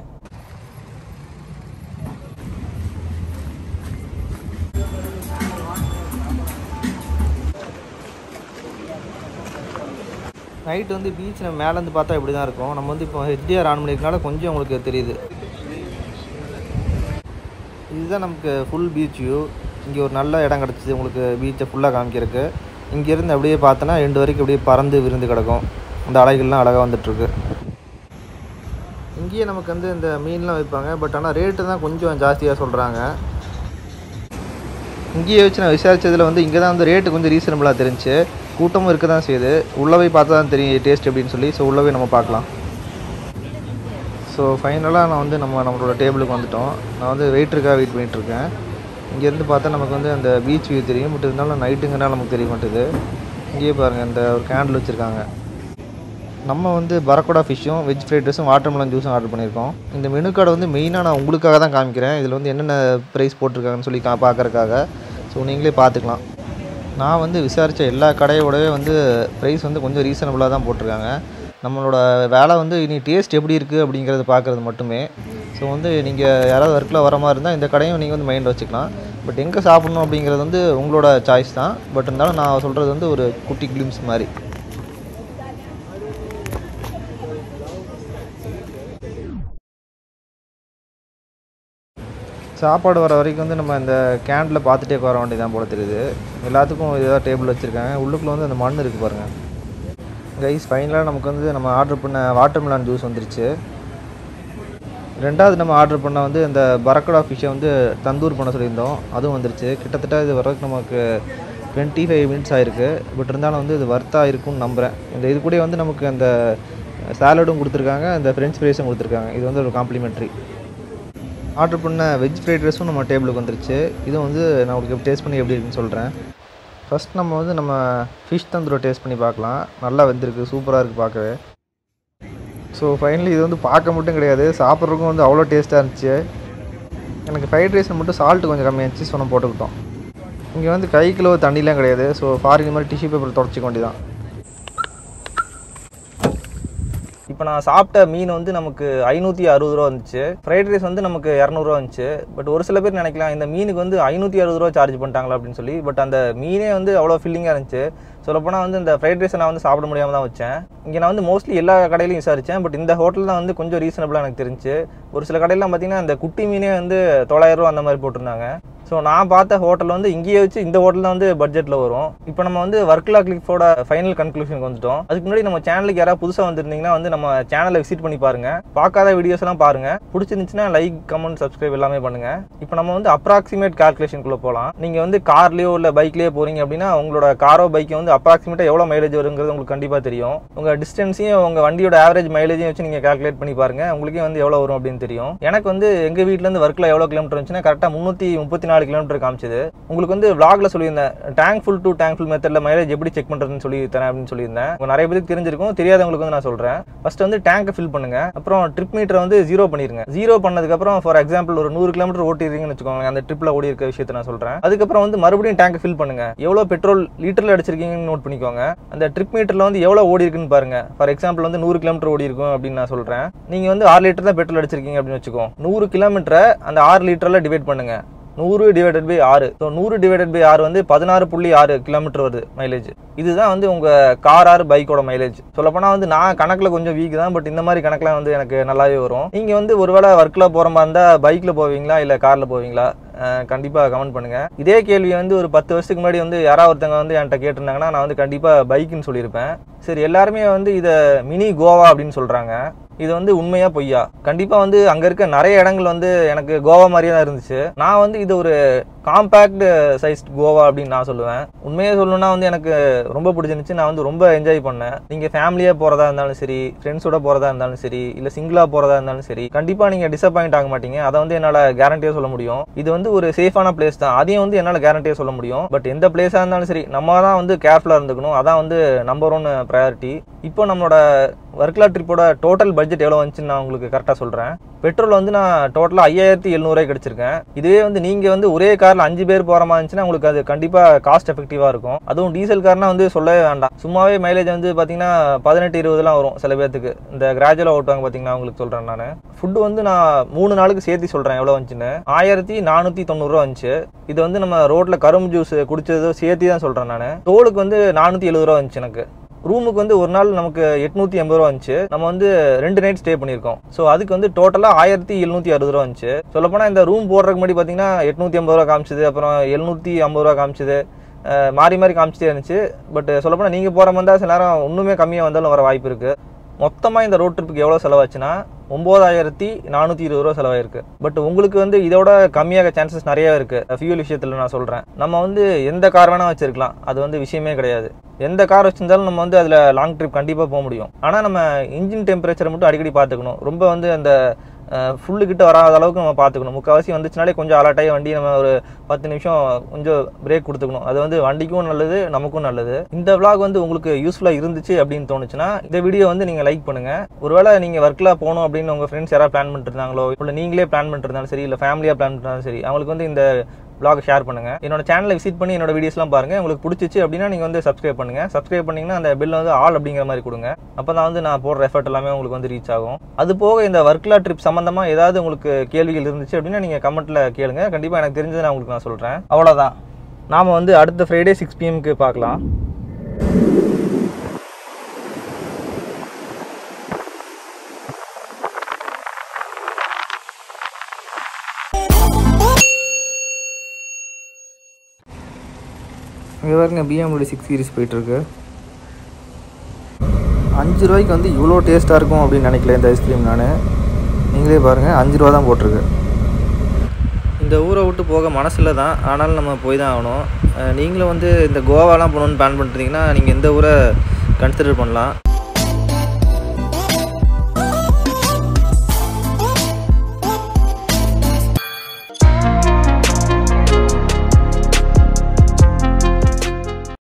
நைட் வந்து பீச் நம்ம மேலேருந்து பார்த்தா இப்படி தான் இருக்கும் நம்ம வந்து இப்போ ஹெச்டிஆர் ஆன் பண்ணியிருக்கனால கொஞ்சம் உங்களுக்கு தெரியுது இதுதான் நமக்கு ஃபுல் பீச் வியூ இங்கே ஒரு நல்ல இடம் கிடச்சிது உங்களுக்கு பீச்சை ஃபுல்லாக காமிக்கிறதுக்கு இங்கேருந்து அப்படியே பார்த்தோன்னா ரெண்டு வரைக்கும் அப்படியே பறந்து விருந்து கிடக்கும் இந்த அலைகள்லாம் அழகாக வந்துட்டுருக்கு இங்கேயே நமக்கு வந்து இந்த மீன்லாம் வைப்பாங்க பட் ஆனால் ரேட்டு தான் கொஞ்சம் ஜாஸ்தியாக சொல்கிறாங்க இங்கேயே வச்சு நான் விசாரிச்சதில் வந்து இங்கே தான் வந்து ரேட்டு கொஞ்சம் ரீசனபிளாக தெரிஞ்சு கூட்டமும் இருக்க தான் செய்யுது உள்ளே போய் பார்த்தா தான் தெரியும் டேஸ்ட் எப்படின்னு சொல்லி ஸோ உள்ளே போய் நம்ம பார்க்கலாம் ஸோ ஃபைனலாக நான் வந்து நம்ம நம்மளோட டேபிளுக்கு வந்துட்டோம் நான் வந்து வெயிட்டருக்காக வெயிட் பண்ணிகிட்ருக்கேன் இங்கேருந்து பார்த்தா நமக்கு வந்து அந்த பீச் வியூ தெரியும் பட் இருந்தாலும் நைட்டுங்கனால நமக்கு தெரிய மாட்டேது இங்கேயே பாருங்கள் இந்த ஒரு கேண்டில் வச்சுருக்காங்க நம்ம வந்து பரக்கோடா ஃபிஷ்ஷும் வெஜ் ஃப்ரைட் ரைஸும் வாட்டர்மெலன் ஜூஸும் ஆர்டர் பண்ணியிருக்கோம் இந்த மெனு கார்டை வந்து மெயினாக நான் உங்களுக்காக தான் காமிக்கிறேன் இதில் வந்து என்னென்ன ப்ரைஸ் போட்டிருக்காங்கன்னு சொல்லி கா பார்க்கறக்காக ஸோ நீங்களே பார்த்துக்கலாம் நான் வந்து விசாரித்த எல்லா கடையோடவே வந்து ப்ரைஸ் வந்து கொஞ்சம் ரீசனபுளாக தான் போட்டிருக்காங்க நம்மளோட வேலை வந்து இனி டேஸ்ட் எப்படி இருக்குது அப்படிங்கிறத பார்க்குறது மட்டுமே ஸோ வந்து நீங்கள் யாராவது ஒர்க்கில் வர மாதிரி இருந்தால் இந்த கடையும் நீங்கள் வந்து மைண்டில் வச்சுக்கலாம் பட் எங்கே சாப்பிட்ணும் அப்படிங்கிறது வந்து உங்களோட சாய்ஸ் தான் பட் இருந்தாலும் நான் சொல்கிறது வந்து ஒரு குட்டி கிளிம்ஸ் மாதிரி சாப்பாடு வர வரைக்கும் வந்து நம்ம இந்த கேண்டில் பார்த்துட்டே வர வேண்டியதான் போல தெரியுது எல்லாத்துக்கும் ஏதாவது டேபிள் வச்சுருக்காங்க உள்ளுக்குள்ளே வந்து அந்த மண் இருக்குது பாருங்கள் கைஸ் ஃபைனலாக நமக்கு வந்து நம்ம ஆர்டர் பண்ண வாட்டர் மிலான் ஜூஸ் வந்துருச்சு ரெண்டாவது நம்ம ஆர்டர் பண்ண வந்து இந்த பரக்கடா ஃபிஷ்ஷை வந்து தந்தூர் பண்ண சொல்லியிருந்தோம் அதுவும் வந்துருச்சு கிட்டத்தட்ட இது வரைக்கும் நமக்கு டுவெண்ட்டி ஃபைவ் மினிட்ஸ் ஆயிருக்கு பட் இருந்தாலும் வந்து இது வர்த்தாக இருக்கும்னு நம்புகிறேன் இந்த இது கூட வந்து நமக்கு அந்த சாலடும் கொடுத்துருக்காங்க இந்த ஃப்ரெஞ்ச் ஃப்ரைஸும் கொடுத்துருக்காங்க இது வந்து ஒரு காம்ப்ளிமெண்ட்ரி ஆர்டர் பண்ண வெஜ் ஃப்ரைட் ரைஸும் நம்ம டேபிளுக்கு வந்துருச்சு இதுவும் வந்து நான் உங்களுக்கு டேஸ்ட் பண்ணி எப்படி இருக்குன்னு சொல்கிறேன் ஃபஸ்ட் நம்ம வந்து நம்ம ஃபிஷ் தந்தூரை டேஸ்ட் பண்ணி பார்க்கலாம் நல்லா வெந்திருக்கு சூப்பராக இருக்குது பார்க்கவே ஸோ ஃபைனலி இது வந்து பார்க்க மட்டும் கிடையாது சாப்பிட்றதுக்கும் வந்து அவ்வளோ டேஸ்ட்டாக இருந்துச்சு எனக்கு ஃப்ரைட் ரைஸில் மட்டும் சால்ட்டு கொஞ்சம் கம்மியாச்சு ஸோ நம்ம போட்டுக்கிட்டோம் இங்கே வந்து கை கிலோ தண்ணிலாம் கிடையாது ஸோ ஃபாரின் மாதிரி டிஷ்யூ பேப்பர் தொடச்சிக்க வேண்டியதான் இப்போ நான் சாப்பிட்ட மீன் வந்து நமக்கு ஐநூற்றி அறுபது ரூபா வந்துச்சு ஃப்ரைட் ரைஸ் வந்து நமக்கு இரநூறுவா வந்துச்சு பட் ஒரு சில பேர் நினைக்கலாம் இந்த மீனுக்கு வந்து ஐநூற்றி அறுபது ரூபா சார்ஜ் பண்ணிட்டாங்களா அப்படின்னு சொல்லி பட் அந்த மீனே வந்து அவ்வளோ ஃபில்லிங்காக இருந்துச்சு சொல்லப்போனால் வந்து இந்த ஃப்ரைட் ரைஸை நான் வந்து சாப்பிட முடியாமல் தான் வச்சேன் இங்கே நான் வந்து மோஸ்ட்லி எல்லா கடையிலையும் விசாரித்தேன் பட் இந்த ஹோட்டல் தான் வந்து கொஞ்சம் ரீசனபிளாக எனக்கு தெரிஞ்சு ஒரு சில கடையிலாம் பார்த்தீங்கன்னா இந்த குட்டி மீனே வந்து தொள்ளாயிரம் ரூபா அந்த மாதிரி போட்டிருந்தாங்க ஸோ நான் பார்த்த ஹோட்டல் வந்து இங்கேயே வச்சு இந்த ஹோட்டல் தான் வந்து பட்ஜெட்டில் வரும் இப்போ நம்ம வந்து ஒர்க்லா கிளிக்ஸோட ஃபைனல் கன்க்ளூஷனுக்கு வந்துட்டோம் அதுக்கு முன்னாடி நம்ம சேனலுக்கு யாராவது புதுசாக வந்திருந்தீங்கன்னா வந்து நம்ம சேனலை விசிட் பண்ணி பாருங்க பார்க்காத வீடியோஸ் எல்லாம் பாருங்க பிடிச்சிருந்துச்சுன்னா லைக் கமெண்ட் சப்ஸ்கிரைப் எல்லாமே பண்ணுங்க இப்போ நம்ம வந்து அப்ராக்சிமேட் கால்குலேஷனுக்குள்ள போகலாம் நீங்கள் வந்து கார்லேயோ இல்லை பைக்லேயோ போறீங்க அப்படின்னா உங்களோட காரோ பைக்கை வந்து அப்ராக்சிமேட்டாக எவ்வளோ மைலேஜ் வருங்கிறது உங்களுக்கு கண்டிப்பாக தெரியும் உங்கள் டிஸ்டன்ஸையும் உங்கள் வண்டியோட ஆவரேஜ் மைலேஜையும் வச்சு நீங்கள் கால்குலேட் பண்ணி பாருங்க உங்களுக்கே வந்து எவ்வளோ வரும் அப்படின்னு தெரியும் எனக்கு வந்து எங்கள் வீட்டிலேருந்து ஒர்க்கில் எவ்வளோ கிலோமீட்டர் இருந்துச்சுன்னா கரெக்டாக முந்நூற்றி முப்பத்தி நாலு கிலோமீட்டர் காமிச்சது உங்களுக்கு வந்து vlogல சொல்லியிருந்தேன் tank full to tank full மெத்தடில் மைலேஜ் எப்படி செக் பண்ணுறதுன்னு சொல்லி தரேன் அப்படின்னு சொல்லியிருந்தேன் உங்க நிறைய பேருக்கு தெரிஞ்சிருக்கும் தெரியாதவங்களுக்கு வந்து நான் சொல்கிறேன் ஃபர்ஸ்ட் வந்து டேங்கை ஃபில் பண்ணுங்க அப்புறம் ட்ரிப் மீட்டரை வந்து ஜீரோ பண்ணிருங்க ஜீரோ பண்ணதுக்கப்புறம் ஃபார் எக்ஸாம்பிள் ஒரு நூறு கிலோமீட்டர் ஓட்டிருக்கீங்கன்னு வச்சுக்கோங்க அந்த ட்ரிப்பில் ஓடி இருக்க விஷயத்தை நான் சொல்கிறேன் அதுக்கப்புறம் வந்து மறுபடியும் டேங்கை ஃபில் பண்ணுங்க எவ்வளோ பெட்ரோல் லிட்டரில் அடிச்சிருக்கீங்கன்னு நோட் பண்ணிக்கோங்க அந்த ட்ரிப் மீட்டரில் வந்து எவ்வளோ ஓடி இருக்குன்னு பாருங்க ஃபார் எக்ஸாம்பிள் வந்து நூறு கிலோமீட்டர் ஓடி இருக்கும் அப்படின்னு நான் சொல்கிறேன் நீங்கள் வந்து ஆறு லிட்டர் தான் பெட்ரோல் அடிச்சிருக்கீங்க அப்படின்னு வச்சுக்கோ நூறு கிலோமீட்டரை அந்த ஆறு லிட்டரில் டிவைட் பண்ணுங்க நூறு டிவைடட் பை ஆறு ஸோ நூறு டிவைடட் பை ஆறு வந்து பதினாறு புள்ளி ஆறு கிலோமீட்டர் வருது மைலேஜ் இதுதான் வந்து உங்கள் கார் ஆறு பைக்கோட மைலேஜ் சொல்லப்போனால் வந்து நான் கணக்கில் கொஞ்சம் வீக் தான் பட் இந்த மாதிரி கணக்கில் வந்து எனக்கு நல்லாவே வரும் நீங்கள் வந்து ஒருவேளை ஒர்க்கில் போகிற மாதிரி இருந்தால் பைக்கில் போவீங்களா இல்லை காரில் போவீங்களா கண்டிப்பாக கமெண்ட் பண்ணுங்க இதே கேள்வியை வந்து ஒரு பத்து வருஷத்துக்கு முன்னாடி வந்து யாராவது ஒருத்தங்க வந்து என்கிட்ட கேட்டிருந்தாங்கன்னா நான் வந்து கண்டிப்பாக பைக்குன்னு சொல்லியிருப்பேன் சரி எல்லாருமே வந்து இதை மினி கோவா அப்படின்னு சொல்கிறாங்க இது வந்து உண்மையா பொய்யா கண்டிப்பா வந்து அங்க இருக்க நிறைய இடங்கள் வந்து எனக்கு கோவா மாதிரியே தான் இருந்துச்சு நான் வந்து இது ஒரு காம்பேக்ட் சைஸ் கோவா அப்படின்னு நான் சொல்லுவேன் உண்மையை சொல்லணும்னா வந்து எனக்கு ரொம்ப பிடிச்சிருந்துச்சு நான் வந்து ரொம்ப என்ஜாய் பண்ணேன் நீங்க ஃபேமிலியா போறதா இருந்தாலும் சரி ஃப்ரெண்ட்ஸோட போறதா இருந்தாலும் சரி இல்ல சிங்கிளா போறதா இருந்தாலும் சரி கண்டிப்பா நீங்க டிசப்பாயிண்ட் ஆக மாட்டீங்க அதை வந்து என்னால கேரண்டியா சொல்ல முடியும் இது வந்து ஒரு சேஃபான பிளேஸ் தான் அதையும் வந்து என்னால கேரண்டியா சொல்ல முடியும் பட் எந்த பிளேஸா இருந்தாலும் சரி நம்ம தான் வந்து கேர்ஃபுல்லா இருந்துக்கணும் அதான் வந்து நம்பர் ஒன் ப்ரையாரிட்டி இப்போ நம்மளோட ஒர்க்லா ட்ரிப்போட டோட்டல் பட்ஜெட் எவ்வளோ வந்துச்சுன்னு நான் உங்களுக்கு கரெக்டாக சொல்கிறேன் பெட்ரோல் வந்து நான் டோட்டலாக ஐயாயிரத்தி எழுநூறுவாய்க்கு கிடச்சிருக்கேன் இதுவே வந்து நீங்கள் வந்து ஒரே காரில் அஞ்சு பேர் போகிற மாதிரி இருந்துச்சுன்னா உங்களுக்கு அது கண்டிப்பாக காஸ்ட் எஃபெக்டிவாக இருக்கும் அதுவும் டீசல் கார்னா வந்து சொல்லவே வேண்டாம் சும்மாவே மைலேஜ் வந்து பார்த்தீங்கன்னா பதினெட்டு இருபதுலாம் வரும் சில பேர்த்துக்கு இந்த கிராஜுவலாக ஓட்டுவாங்க பார்த்தீங்கன்னா உங்களுக்கு சொல்கிறேன் நான் ஃபுட்டு வந்து நான் மூணு நாளுக்கு சேர்த்து சொல்கிறேன் எவ்வளோ வந்துச்சுன்னு ஆயிரத்தி நானூற்றி தொண்ணூறுரூவா வந்துச்சு இது வந்து நம்ம ரோட்டில் கரும்பு ஜூஸ் குடிச்சதோ சேர்த்து தான் சொல்கிறேன் நான் தோலுக்கு வந்து நானூற்றி எழுபது ரூபா வந்துச்சு எனக்கு ரூமுக்கு வந்து ஒரு நாள் நமக்கு எட்நூத்தி எண்பது ரூபா வந்துச்சு நம்ம வந்து ரெண்டு நைட் ஸ்டே பண்ணியிருக்கோம் ஸோ அதுக்கு வந்து டோட்டலாக ஆயிரத்தி எழுநூத்தி அறுபது ரூபா வந்துச்சு சொல்லப்போனால் இந்த ரூம் போடுறதுக்கு முன்னாடி பார்த்தீங்கன்னா எட்நூத்தி ஐம்பது ரூபா காமிச்சது அப்புறம் எழுநூத்தி ஐம்பது ரூபா காமிச்சது அஹ் மாறி மாறி காமிச்சிட்டே இருந்துச்சு பட் சொல்லப்போனால் நீங்கள் போகிற மாதிரி தான் சில நேரம் இன்னுமே கம்மியாக வந்தாலும் வர வாய்ப்பு இருக்குது மொத்தமாக இந்த ரோட் ட்ரிப்புக்கு எவ்வளோ செலவாச்சுன்னா ஒம்பதாயிரத்தி நானூற்றி இருபது ரூபா செலவாயிருக்கு பட் உங்களுக்கு வந்து இதோட கம்மியாக சான்சஸ் நிறைய இருக்கு ஃபியூல் விஷயத்தில் நான் சொல்கிறேன் நம்ம வந்து எந்த கார் வேணால் வச்சிருக்கலாம் அது வந்து விஷயமே கிடையாது எந்த கார் வச்சிருந்தாலும் நம்ம வந்து அதில் லாங் ட்ரிப் கண்டிப்பாக போக முடியும் ஆனால் நம்ம இன்ஜின் டெம்பரேச்சரை மட்டும் அடிக்கடி பார்த்துக்கணும் ரொம்ப வந்து அந்த ஃபுல்லு கிட்ட வராத அளவுக்கு நம்ம பார்த்துக்கணும் முக்கால்வாசி வந்துச்சுனாலே கொஞ்சம் அலர்ட்டாகி வண்டி நம்ம ஒரு பத்து நிமிஷம் கொஞ்சம் பிரேக் கொடுத்துக்கணும் அது வந்து வண்டிக்கும் நல்லது நமக்கும் நல்லது இந்த vlog வந்து உங்களுக்கு யூஸ்ஃபுல்லாக இருந்துச்சு அப்படின்னு தோணுச்சுன்னா இந்த வீடியோ வந்து நீங்கள் லைக் பண்ணுங்கள் ஒருவேளை நீங்கள் ஒர்க்கில் போகணும் அப்படின்னு உங்கள் ஃப்ரெண்ட்ஸ் யாராவது பிளான் பண்ணிட்டு இருந்தாங்களோ இல்லை நீங்களே பிளான் பண்ணிட்டு இருந்தாலும் சரி இல்லை ஃபேமிலியாக பிளான் பண்ணிருந்தாலும் சரி அவங்களுக்கு வந்து இந்த vlog ஷேர் பண்ணுங்க என்னோட சேனலை விசிட் பண்ணி என்னோட வீடியோஸ்லாம் பாருங்க உங்களுக்கு பிடிச்சிச்சு அப்படின்னா நீங்க வந்து சப்ஸ்கிரைப் பண்ணுங்க சப்ஸ்கிரைப் பண்ணீங்கன்னா அந்த பில் வந்து ஆல் அப்படிங்கிற மாதிரி கொடுங்க அப்பதான் வந்து நான் போடுற எஃபர்ட் எல்லாமே உங்களுக்கு வந்து ரீச் ஆகும் அது போக இந்த ஒர்க்லா ட்ரிப் சம்பந்தமா ஏதாவது உங்களுக்கு கேள்விகள் இருந்துச்சு அப்படின்னா நீங்க கமெண்ட்ல கேளுங்க கண்டிப்பா எனக்கு தெரிஞ்சதை நான் உங்களுக்கு நான் சொல்றேன் அவ்வளவுதான் நாம வந்து அடுத்த ஃப்ரைடே சிக்ஸ் பிஎம்க்கு பார்க்கலாம் இங்கே பாருங்க பிஎம்டபிள்யூ சிக்ஸ் சீரிஸ் போயிட்டுருக்கு அஞ்சு ரூபாய்க்கு வந்து இவ்வளோ டேஸ்ட்டாக இருக்கும் அப்படின்னு நினைக்கல இந்த ஐஸ்கிரீம் நான் நீங்களே பாருங்கள் அஞ்சு ரூபா தான் போட்டிருக்கு இந்த ஊரை விட்டு போக மனசில் தான் ஆனாலும் நம்ம போய் தான் ஆகணும் அஹ் நீங்களும் வந்து இந்த கோவாலாம் போகணுன்னு பிளான் பண்ணிட்டீங்கன்னா நீங்கள் இந்த ஊரை கன்சிடர் பண்ணலாம்